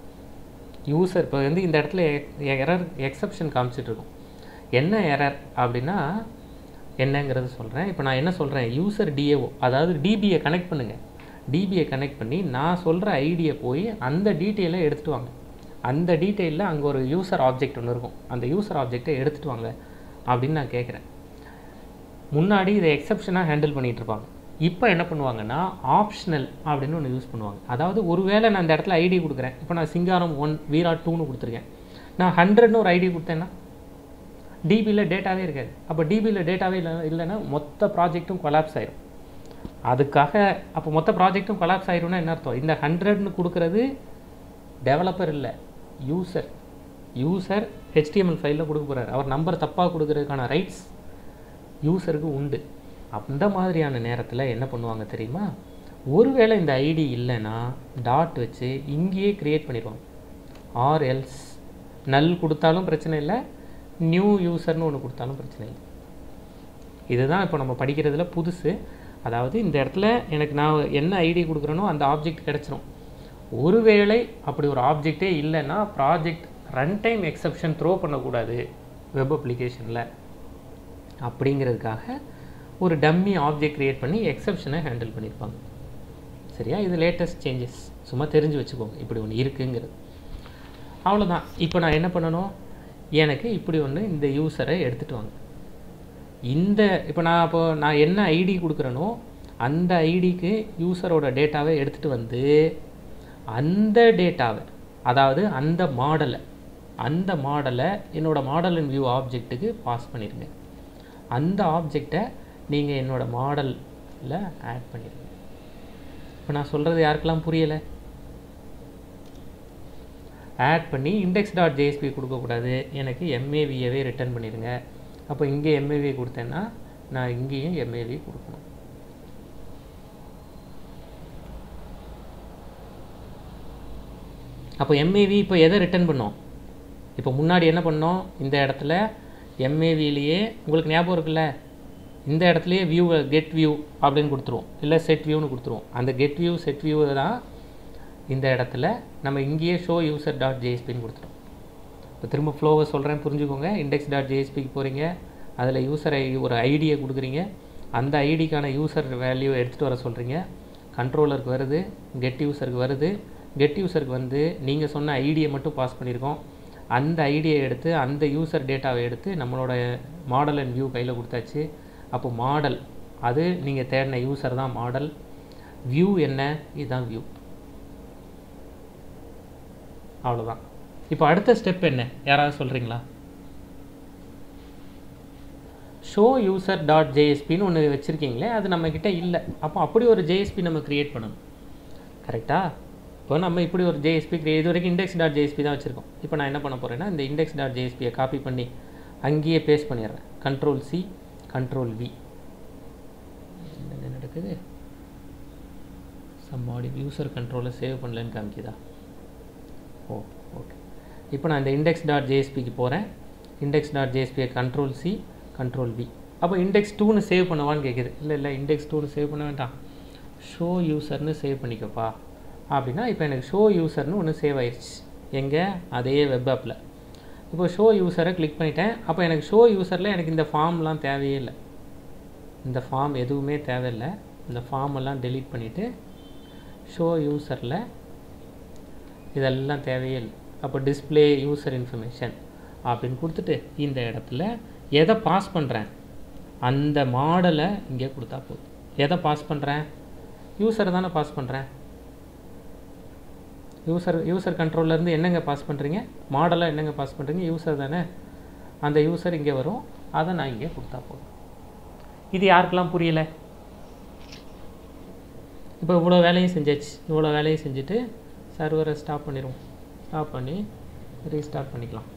யூசர் இப்போ வந்து இந்த இடத்துல எரர் எக்ஸப்ஷன் காமிச்சிட்டு இருக்கும் என்ன எரர் அப்படின்னா என்னங்கிறது சொல்கிறேன் இப்போ நான் என்ன சொல்கிறேன் யூசர் டிஏஓ அதாவது டிபியை கனெக்ட் பண்ணுங்கள் டிபியை கனெக்ட் பண்ணி நான் சொல்கிற ஐடியை போய் அந்த டீட்டெயிலை எடுத்துகிட்டு வாங்க அந்த டீட்டெயிலில் அங்கே ஒரு யூசர் ஆப்ஜெக்ட் ஒன்று இருக்கும் அந்த யூசர் ஆப்ஜெக்டை எடுத்துகிட்டு வாங்க அப்படின்னு நான் கேட்குறேன் முன்னாடி இதை எக்ஸப்ஷனாக ஹேண்டில் பண்ணிகிட்டு இருப்பாங்க இப்போ என்ன பண்ணுவாங்கன்னா ஆப்ஷனல் அப்படின்னு ஒன்று யூஸ் பண்ணுவாங்க அதாவது ஒருவேளை நான் இந்த இடத்துல ஐடி கொடுக்குறேன் இப்போ நான் சிங்காரம் ஒன் வீரா டூன்னு கொடுத்துருக்கேன் நான் ஹண்ட்ரட்னு ஒரு ஐடி கொடுத்தேன்னா டிபியில் டேட்டாவே இருக்காது அப்போ டிபியில் டேட்டாவே இல்லை இல்லைன்னா மொத்த ப்ராஜெக்ட்டும் கொலாப்ஸ் ஆயிரும் அதுக்காக அப்போ மொத்த ப்ராஜெக்ட்டும் கொலாப்ஸ் ஆயிரும்னா என்ன அர்த்தம் இந்த ஹண்ட்ரட்னு கொடுக்குறது டெவலப்பர் இல்லை யூசர் யூசர் ஹெச்டிஎம்எல் ஃபைலில் கொடுக்க போகிறார் அவர் நம்பர் தப்பாக கொடுக்கறதுக்கான ரைட்ஸ் யூசருக்கு உண்டு அந்த மாதிரியான நேரத்தில் என்ன பண்ணுவாங்க தெரியுமா ஒருவேளை இந்த ஐடி இல்லைன்னா டாட் வச்சு இங்கேயே க்ரியேட் பண்ணிடுவாங்க ஆர் எல்ஸ் நல் கொடுத்தாலும் பிரச்சனை இல்லை நியூ யூசர்னு ஒன்று கொடுத்தாலும் பிரச்சனை இல்லை இதுதான் இப்போ நம்ம படிக்கிறதுல புதுசு அதாவது இந்த இடத்துல எனக்கு நான் என்ன ஐடி கொடுக்குறேனோ அந்த ஆப்ஜெக்ட் கிடச்சிரும் ஒருவேளை அப்படி ஒரு ஆப்ஜெக்டே இல்லைன்னா project run time exception throw பண்ணக்கூடாது வெப் அப்ளிகேஷனில் அப்படிங்கிறதுக்காக ஒரு டம்மி ஆப்ஜெக்ட் க்ரியேட் பண்ணி எக்ஸப்ஷனை ஹேண்டில் பண்ணியிருப்பாங்க சரியா இது லேட்டஸ்ட் சேஞ்சஸ் சும்மா தெரிஞ்சு வச்சுக்கோங்க இப்படி ஒன்று இருக்குங்கிறது அவ்வளோதான் இப்போ நான் என்ன பண்ணணும் எனக்கு இப்படி ஒன்று இந்த யூசரை எடுத்துகிட்டு வாங்க இந்த இப்போ நான் இப்போ நான் என்ன ஐடி கொடுக்குறேனோ அந்த ஐடிக்கு யூசரோட டேட்டாவை எடுத்துகிட்டு வந்து அந்த டேட்டாவை அதாவது அந்த மாடலை அந்த மாடலை என்னோடய மாடல் அண்ட் வியூ ஆப்ஜெக்ட்டுக்கு பாஸ் பண்ணிடுங்க அந்த ஆப்ஜெக்டை நீங்கள் என்னோடய மாடலில் ஆட் பண்ணிடுங்க இப்போ நான் சொல்கிறது யாருக்கெல்லாம் புரியலை ஆட் பண்ணி இண்டெக்ஸ் டாட் ஜேஎஸ்பி கொடுக்கக்கூடாது எனக்கு எம்ஏவியவே ரிட்டர்ன் பண்ணிடுங்க அப்போ இங்கே எம்ஏவி கொடுத்தேன்னா நான் இங்கேயும் எம்ஏவி கொடுக்கணும் அப்போ எம்ஏவி இப்போ எதை ரிட்டர்ன் பண்ணோம் இப்போ முன்னாடி என்ன பண்ணோம் இந்த இடத்துல எம்ஏவிலேயே உங்களுக்கு ஞாபகம் இருக்குல்ல இந்த இடத்துலையே வியூ கெட் வியூ அப்படின்னு கொடுத்துருவோம் இல்லை செட் வியூன்னு கொடுத்துருவோம் அந்த கெட் வியூ செட் வியூ தான் இந்த இடத்துல நம்ம இங்கேயே ஷோ யூசர் டாட் ஜேஎஸ்பின்னு கொடுத்துட்டோம் இப்போ திரும்ப ஃப்ளோவை சொல்கிறேன் புரிஞ்சுக்கோங்க இண்டெக்ஸ் டாட் ஜேஎஸ்பிக்கு போகிறீங்க அதில் யூசர் ஐ ஒரு ஐடியை கொடுக்குறீங்க அந்த ஐடிக்கான யூசர் வேல்யூ எடுத்துகிட்டு வர சொல்கிறீங்க கண்ட்ரோலருக்கு வருது கெட் யூசருக்கு வருது கெட் யூசருக்கு வந்து நீங்கள் சொன்ன ஐடியை மட்டும் பாஸ் பண்ணியிருக்கோம் அந்த ஐடியை எடுத்து அந்த யூசர் டேட்டாவை எடுத்து நம்மளோட மாடல் அண்ட் வியூ கையில் கொடுத்தாச்சு அப்போ மாடல் அது நீங்கள் தேடின யூசர் தான் மாடல் வியூ என்ன இதுதான் வியூ அவ்வளோதான் இப்போ அடுத்த ஸ்டெப் என்ன யாராவது சொல்கிறீங்களா ஷோ யூசர் டாட் ஜேஎஸ்பின்னு ஒன்று வச்சுருக்கீங்களே அது நம்மக்கிட்ட இல்லை அப்போ அப்படி ஒரு ஜேஎஸ்பி நம்ம க்ரியேட் பண்ணணும் கரெக்டாக இப்போ நம்ம இப்படி ஒரு ஜேஎஸ்பி கிரியே இது வரைக்கும் இண்டெக்ஸ் டாட் ஜேஎஸ்பி தான் வச்சுருக்கோம் இப்போ நான் என்ன பண்ண போகிறேன்னா இந்த இண்டெக்ஸ் டாட் ஜேஎஸ்பியை காப்பி பண்ணி அங்கேயே பேஸ்ட் பண்ணிடுறேன் கண்ட்ரோல் சி கண்ட்ரோல் வி என்ன நடக்குது சம் மாடி யூசர் கண்ட்ரோலை சேவ் பண்ணலன்னு காமிக்குதா ஓ ஓகே இப்போ நான் இந்த இண்டெக்ஸ் டாட் ஜேஎஸ்பிக்கு போகிறேன் இண்டெக்ஸ் டாட் ஜேஎஸ்பியை கண்ட்ரோல் சி கண்ட்ரோல் வி அப்போ இண்டெக்ஸ் டூன்னு சேவ் பண்ணவான்னு கேட்குது இல்லை இல்லை இண்டெக்ஸ் டூன்னு சேவ் பண்ண வேண்டாம் ஷோ யூசர்னு சேவ் பண்ணிக்கப்பா அப்படின்னா இப்போ எனக்கு ஷோ யூசர்னு ஒன்று சேவ் ஆயிடுச்சு எங்கே அதே வெப் ஆப்பில் இப்போ ஷோ யூசரை கிளிக் பண்ணிட்டேன் அப்போ எனக்கு ஷோ யூசரில் எனக்கு இந்த ஃபார்ம்லாம் தேவையே இல்லை இந்த ஃபார்ம் எதுவுமே தேவையில்லை இந்த ஃபார்ம் எல்லாம் டெலீட் பண்ணிவிட்டு ஷோ யூசரில் இதெல்லாம் தேவையே இல்லை அப்போ டிஸ்பிளே யூசர் இன்ஃபர்மேஷன் அப்படின்னு கொடுத்துட்டு இந்த இடத்துல எதை பாஸ் பண்ணுறேன் அந்த மாடலை இங்கே கொடுத்தா போதும் எதை பாஸ் பண்ணுறேன் யூசரை தானே பாஸ் பண்ணுறேன் யூசர் யூசர் கண்ட்ரோல்லேருந்து என்னங்க பாஸ் பண்ணுறீங்க மாடலாக என்னங்க பாஸ் பண்ணுறீங்க யூசர் தானே அந்த யூசர் இங்கே வரும் அதை நான் இங்கே கொடுத்தா போதும் இது யாருக்கெல்லாம் புரியலை இப்போ இவ்வளோ வேலையும் செஞ்சாச்சு இவ்வளோ வேலையும் செஞ்சுட்டு சர்வரை ஸ்டாப் பண்ணிடுவோம் ஸ்டாப் பண்ணி ரீஸ்டார்ட் பண்ணிக்கலாம்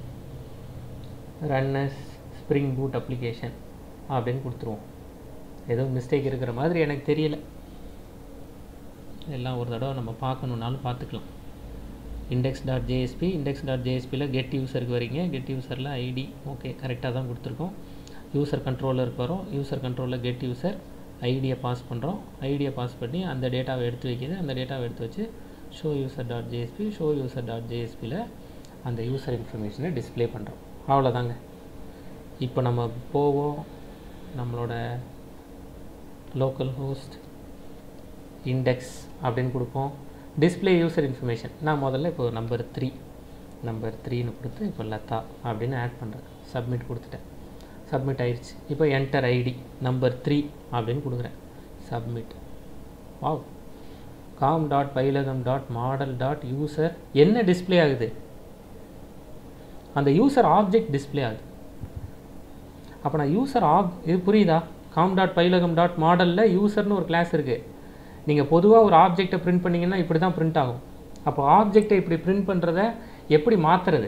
ரன்னஸ் ஸ்ப்ரிங் பூட் அப்ளிகேஷன் அப்படின்னு கொடுத்துருவோம் எதுவும் மிஸ்டேக் இருக்கிற மாதிரி எனக்கு தெரியல எல்லாம் ஒரு தடவை நம்ம பார்க்கணுன்னாலும் பார்த்துக்கலாம் index dot JSP index dot ஜேஎஸ்பியில் கெட் யூசருக்கு வரீங்க கெட் யூசரில் ஐடி ஓகே கரெக்டாக தான் கொடுத்துருக்கோம் யூசர் கண்ட்ரோலருக்கு வரோம் யூசர் கண்ட்ரோலில் கெட் யூசர் ஐடியை பாஸ் பண்ணுறோம் ஐடியை பாஸ் பண்ணி அந்த டேட்டாவை எடுத்து வைக்கிது அந்த டேட்டாவை எடுத்து வச்சு show user dot JSP show user dot ஜேஎஸ்பியில் அந்த யூசர் இன்ஃபர்மேஷனை டிஸ்ப்ளே பண்ணுறோம் அவ்வளோதாங்க இப்போ நம்ம போவோம் நம்மளோட லோக்கல் ஹோஸ்ட் இண்டெக்ஸ் அப்படின்னு கொடுப்போம் டிஸ்ப்ளே யூசர் இன்ஃபர்மேஷன் நான் முதல்ல இப்போ நம்பர் த்ரீ நம்பர் த்ரீன்னு கொடுத்து இப்போ லதா அப்படின்னு ஆட் பண்ணுறேன் சப்மிட் கொடுத்துட்டேன் சப்மிட் ஆயிடுச்சு இப்போ என்டர் ஐடி நம்பர் த்ரீ அப்படின்னு கொடுக்குறேன் சப்மிட் வாவ் காம் டாட் பைலகம் டாட் மாடல் டாட் யூசர் என்ன டிஸ்ப்ளே ஆகுது அந்த யூசர் ஆப்ஜெக்ட் டிஸ்ப்ளே ஆகுது அப்போ நான் யூசர் ஆப் இது புரியுதா காம் டாட் பைலகம் டாட் மாடலில் யூசர்னு ஒரு கிளாஸ் இருக்குது நீங்கள் பொதுவாக ஒரு ஆப்ஜெக்டை பிரிண்ட் பண்ணீங்கன்னா இப்படி தான் பிரிண்ட் ஆகும் அப்போ ஆப்ஜெக்டை இப்படி பிரிண்ட் பண்ணுறத எப்படி மாற்றுறது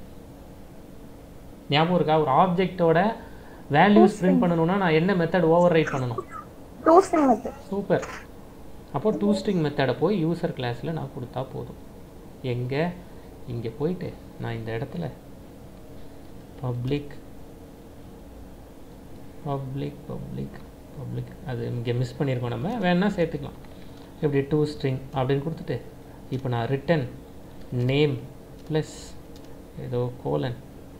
ஞாபகம் இருக்கா ஒரு ஆப்ஜெக்டோட வேல்யூஸ் பிரிண்ட் பண்ணணும்னா நான் என்ன மெத்தட் ஓவர் ரைட் பண்ணணும் டூ ஸ்ட்ரிங் மெத்தட் சூப்பர் அப்போ டூ ஸ்ட்ரிங் மெத்தடை போய் யூசர் கிளாஸில் நான் கொடுத்தா போதும் எங்கே இங்கே போயிட்டு நான் இந்த இடத்துல பப்ளிக் பப்ளிக் பப்ளிக் பப்ளிக் அது இங்கே மிஸ் பண்ணியிருக்கோம் நம்ம வேணா சேர்த்துக்கலாம் இப்படி டூ ஸ்ட்ரிங் அப்படின்னு கொடுத்துட்டு இப்போ நான் ரிட்டன் நேம் ப்ளஸ் ஏதோ கோலன்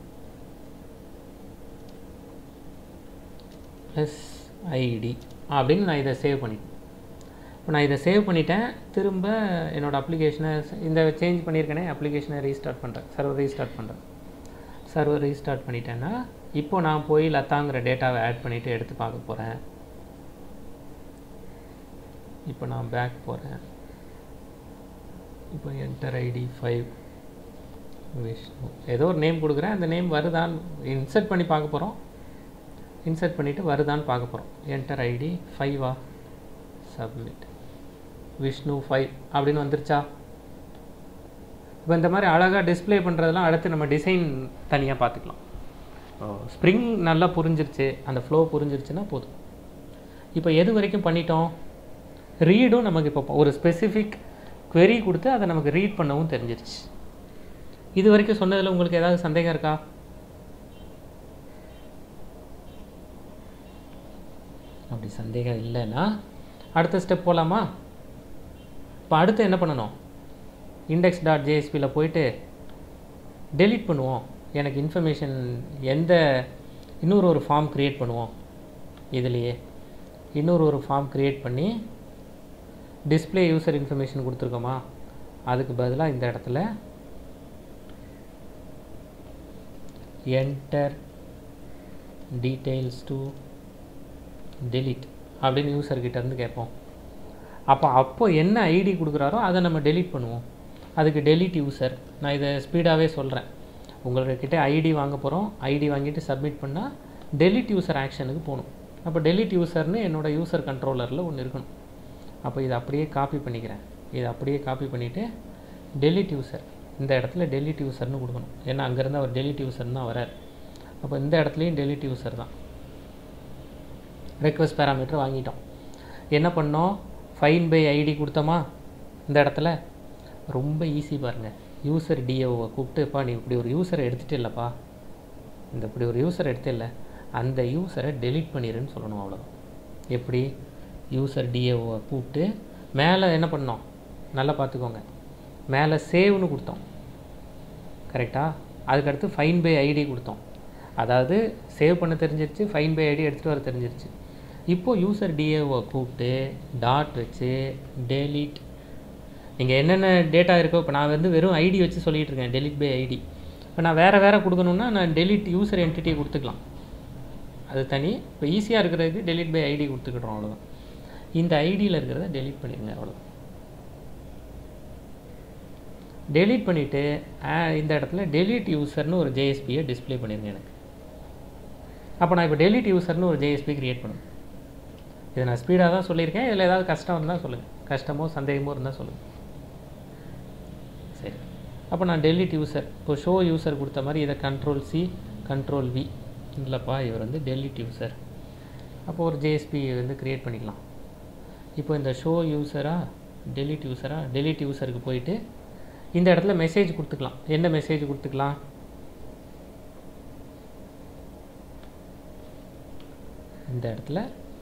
ப்ளஸ் ஐடி அப்படின்னு நான் இதை சேவ் பண்ணிட்டேன் இப்போ நான் இதை சேவ் பண்ணிட்டேன் திரும்ப என்னோடய அப்ளிகேஷனை இந்த சேஞ்ச் பண்ணியிருக்கேனே அப்ளிகேஷனை ரீஸ்டார்ட் பண்ணுறேன் சர்வர் ரீஸ்டார்ட் பண்ணுறேன் சர்வர் ரீஸ்டார்ட் பண்ணிட்டேன்னா இப்போ நான் போய் லதாங்கிற டேட்டாவை ஆட் பண்ணிவிட்டு எடுத்து பார்க்க போகிறேன் இப்போ நான் பேக் போகிறேன் இப்போ என்டர் ஐடி ஃபைவ் விஷ்ணு ஏதோ ஒரு நேம் கொடுக்குறேன் அந்த நேம் வருதான்னு இன்சர்ட் பண்ணி பார்க்க போகிறோம் இன்சர்ட் பண்ணிவிட்டு வருதான்னு பார்க்க போகிறோம் என்டர் ஐடி ஃபைவா சப்மிட் விஷ்ணு ஃபைவ் அப்படின்னு வந்துருச்சா இப்போ இந்த மாதிரி அழகாக டிஸ்ப்ளே பண்ணுறதெல்லாம் அடுத்து நம்ம டிசைன் தனியாக பார்த்துக்கலாம் ஸ்ப்ரிங் நல்லா புரிஞ்சிருச்சு அந்த ஃப்ளோ புரிஞ்சிருச்சுன்னா போதும் இப்போ எது வரைக்கும் பண்ணிட்டோம் ரீடும் நமக்கு இப்போ ஒரு ஸ்பெசிஃபிக் query கொடுத்து அதை நமக்கு ரீட் பண்ணவும் தெரிஞ்சிருச்சு இது வரைக்கும் சொன்னதில் உங்களுக்கு ஏதாவது சந்தேகம் இருக்கா அப்படி சந்தேகம் இல்லைன்னா அடுத்த ஸ்டெப் போகலாமா இப்போ அடுத்து என்ன பண்ணணும் இண்டெக்ஸ் டாட் ஜேஎஸ்பியில் போயிட்டு டெலீட் பண்ணுவோம் எனக்கு இன்ஃபர்மேஷன் எந்த இன்னொரு ஒரு ஃபார்ம் க்ரியேட் பண்ணுவோம் இதுலேயே இன்னொரு ஒரு ஃபார்ம் க்ரியேட் பண்ணி டிஸ்ப்ளே யூசர் இன்ஃபர்மேஷன் கொடுத்துருக்கோமா அதுக்கு பதிலாக இந்த இடத்துல என்டர் டீட்டெயில்ஸ் டு delete அப்படின்னு யூசர்கிட்ட இருந்து கேட்போம் அப்போ அப்போ என்ன ஐடி கொடுக்குறாரோ அதை நம்ம delete பண்ணுவோம் அதுக்கு delete யூசர் நான் இதை ஸ்பீடாகவே சொல்கிறேன் உங்கள்கிட்ட ஐடி வாங்க போகிறோம் ஐடி வாங்கிட்டு சப்மிட் பண்ணால் delete யூசர் ஆக்ஷனுக்கு போகணும் அப்போ delete யூசர்னு என்னோடய யூசர் கண்ட்ரோலரில் ஒன்று இருக்கணும் அப்போ இதை அப்படியே காப்பி பண்ணிக்கிறேன் இதை அப்படியே காப்பி பண்ணிவிட்டு delete யூசர் இந்த இடத்துல delete யூசர்னு கொடுக்கணும் ஏன்னா அங்கேருந்து அவர் delete யூசர்னு தான் வரார் அப்போ இந்த இடத்துலையும் delete யூசர் தான் ரெக்வஸ்ட் பேராமீட்டர் வாங்கிட்டோம் என்ன பண்ணோம் ஃபைன் பை ஐடி கொடுத்தோமா இந்த இடத்துல ரொம்ப ஈஸி பாருங்கள் யூசர் டிஓவை கூப்பிட்டுப்பா நீ இப்படி ஒரு யூசரை எடுத்துகிட்டு இல்லைப்பா இந்த இப்படி ஒரு யூசர் எடுத்து இல்லை அந்த யூசரை டெலீட் பண்ணிடுன்னு சொல்லணும் அவ்வளோதான் எப்படி யூசர் டிஏஓவை கூப்பிட்டு மேலே என்ன பண்ணோம் நல்லா பார்த்துக்கோங்க மேலே சேவ்னு கொடுத்தோம் கரெக்டாக அதுக்கடுத்து ஃபைன் பை ஐடி கொடுத்தோம் அதாவது சேவ் பண்ண தெரிஞ்சிருச்சு ஃபைன் பை ஐடி எடுத்துகிட்டு வர தெரிஞ்சிருச்சு இப்போ யூசர் டிஏவை கூப்பிட்டு டாட் வச்சு டெலிட் நீங்கள் என்னென்ன டேட்டா இருக்கோ இப்போ நான் வந்து வெறும் ஐடி வச்சு சொல்லிகிட்டு இருக்கேன் டெலிட் பை ஐடி இப்போ நான் வேறு வேறு கொடுக்கணுன்னா நான் டெலிட் யூசர் என்டிட்டியை கொடுத்துக்கலாம் அது தனி இப்போ ஈஸியாக இருக்கிறதுக்கு டெலிட் பை ஐடி கொடுத்துக்கிட்டோம் அவ்வளோதான் இந்த ஐடியில் இருக்கிறத டெலிட் பண்ணிடுங்க அவ்வளோதான் டெலீட் பண்ணிவிட்டு இந்த இடத்துல டெலீட் யூசர்னு ஒரு ஜேஎஸ்பியை டிஸ்ப்ளே பண்ணிடுங்க எனக்கு அப்போ நான் இப்போ டெலீட் யூசர்னு ஒரு ஜேஎஸ்பி க்ரியேட் பண்ணுவேன் இதை நான் ஸ்பீடாக தான் சொல்லியிருக்கேன் இதில் ஏதாவது கஷ்டம் இருந்தால் சொல்லுங்கள் கஷ்டமோ சந்தேகமோ இருந்தால் சொல்லுங்கள் சரி அப்போ நான் டெலிட் யூசர் இப்போ ஷோ யூசர் கொடுத்த மாதிரி இதை கண்ட்ரோல் சி கண்ட்ரோல் வி இல்லைப்பா இவர் வந்து டெலிட் யூசர் அப்போ ஒரு ஜேஎஸ்பி வந்து க்ரியேட் பண்ணிக்கலாம் இப்போ இந்த ஷோ யூசரா டெலிட் யூசரா டெலிட் யூசருக்கு போயிட்டு இந்த இடத்துல மெசேஜ் கொடுத்துக்கலாம் என்ன மெசேஜ் கொடுத்துக்கலாம் இந்த இடத்துல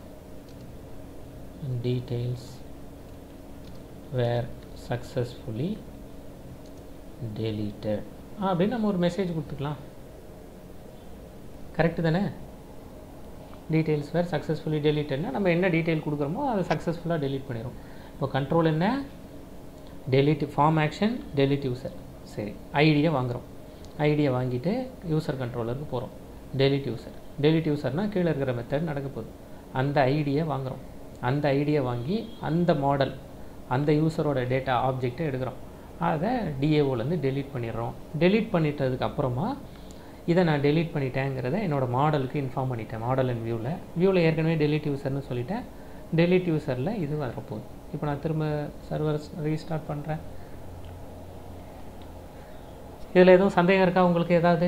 டீட்டெயில்ஸ் வேர் சக்ஸஸ்ஃபுல்லி deleted அப்படின்னு நம்ம ஒரு மெசேஜ் கொடுத்துக்கலாம் கரெக்டு தானே டீட்டெயில்ஸ் வேர் சக்ஸஸ்ஃபுல்லி டெலிட்டட்னா நம்ம என்ன டீட்டெயில் கொடுக்குறோமோ அதை சக்ஸஸ்ஃபுல்லாக delete பண்ணிடும் இப்போ கண்ட்ரோல் என்ன delete form action delete user சரி ஐடியை வாங்குகிறோம் ஐடியை வாங்கிட்டு யூசர் கண்ட்ரோலருக்கு போகிறோம் delete யூசர் delete யூசர்னால் கீழே இருக்கிற மெத்தட் நடக்க போகுது அந்த ஐடியை வாங்குகிறோம் அந்த ஐடியை வாங்கி அந்த மாடல் அந்த யூசரோட டேட்டா ஆப்ஜெக்டை எடுக்கிறோம் அதை டிஏஓலேருந்து delete பண்ணிடுறோம் delete பண்ணிட்டதுக்கு அப்புறமா இதை நான் delete பண்ணிட்டேங்கிறத என்னோடய மாடலுக்கு இன்ஃபார்ம் பண்ணிட்டேன் மாடல் அண்ட் வியூவில் வியூவில் ஏற்கனவே delete யூசர்னு சொல்லிட்டேன் delete யூசரில் இது வரப்போகுது இப்போ நான் திரும்ப சர்வர் ரீஸ்டார்ட் பண்ணுறேன் இதில் எதுவும் சந்தேகம் இருக்கா உங்களுக்கு ஏதாவது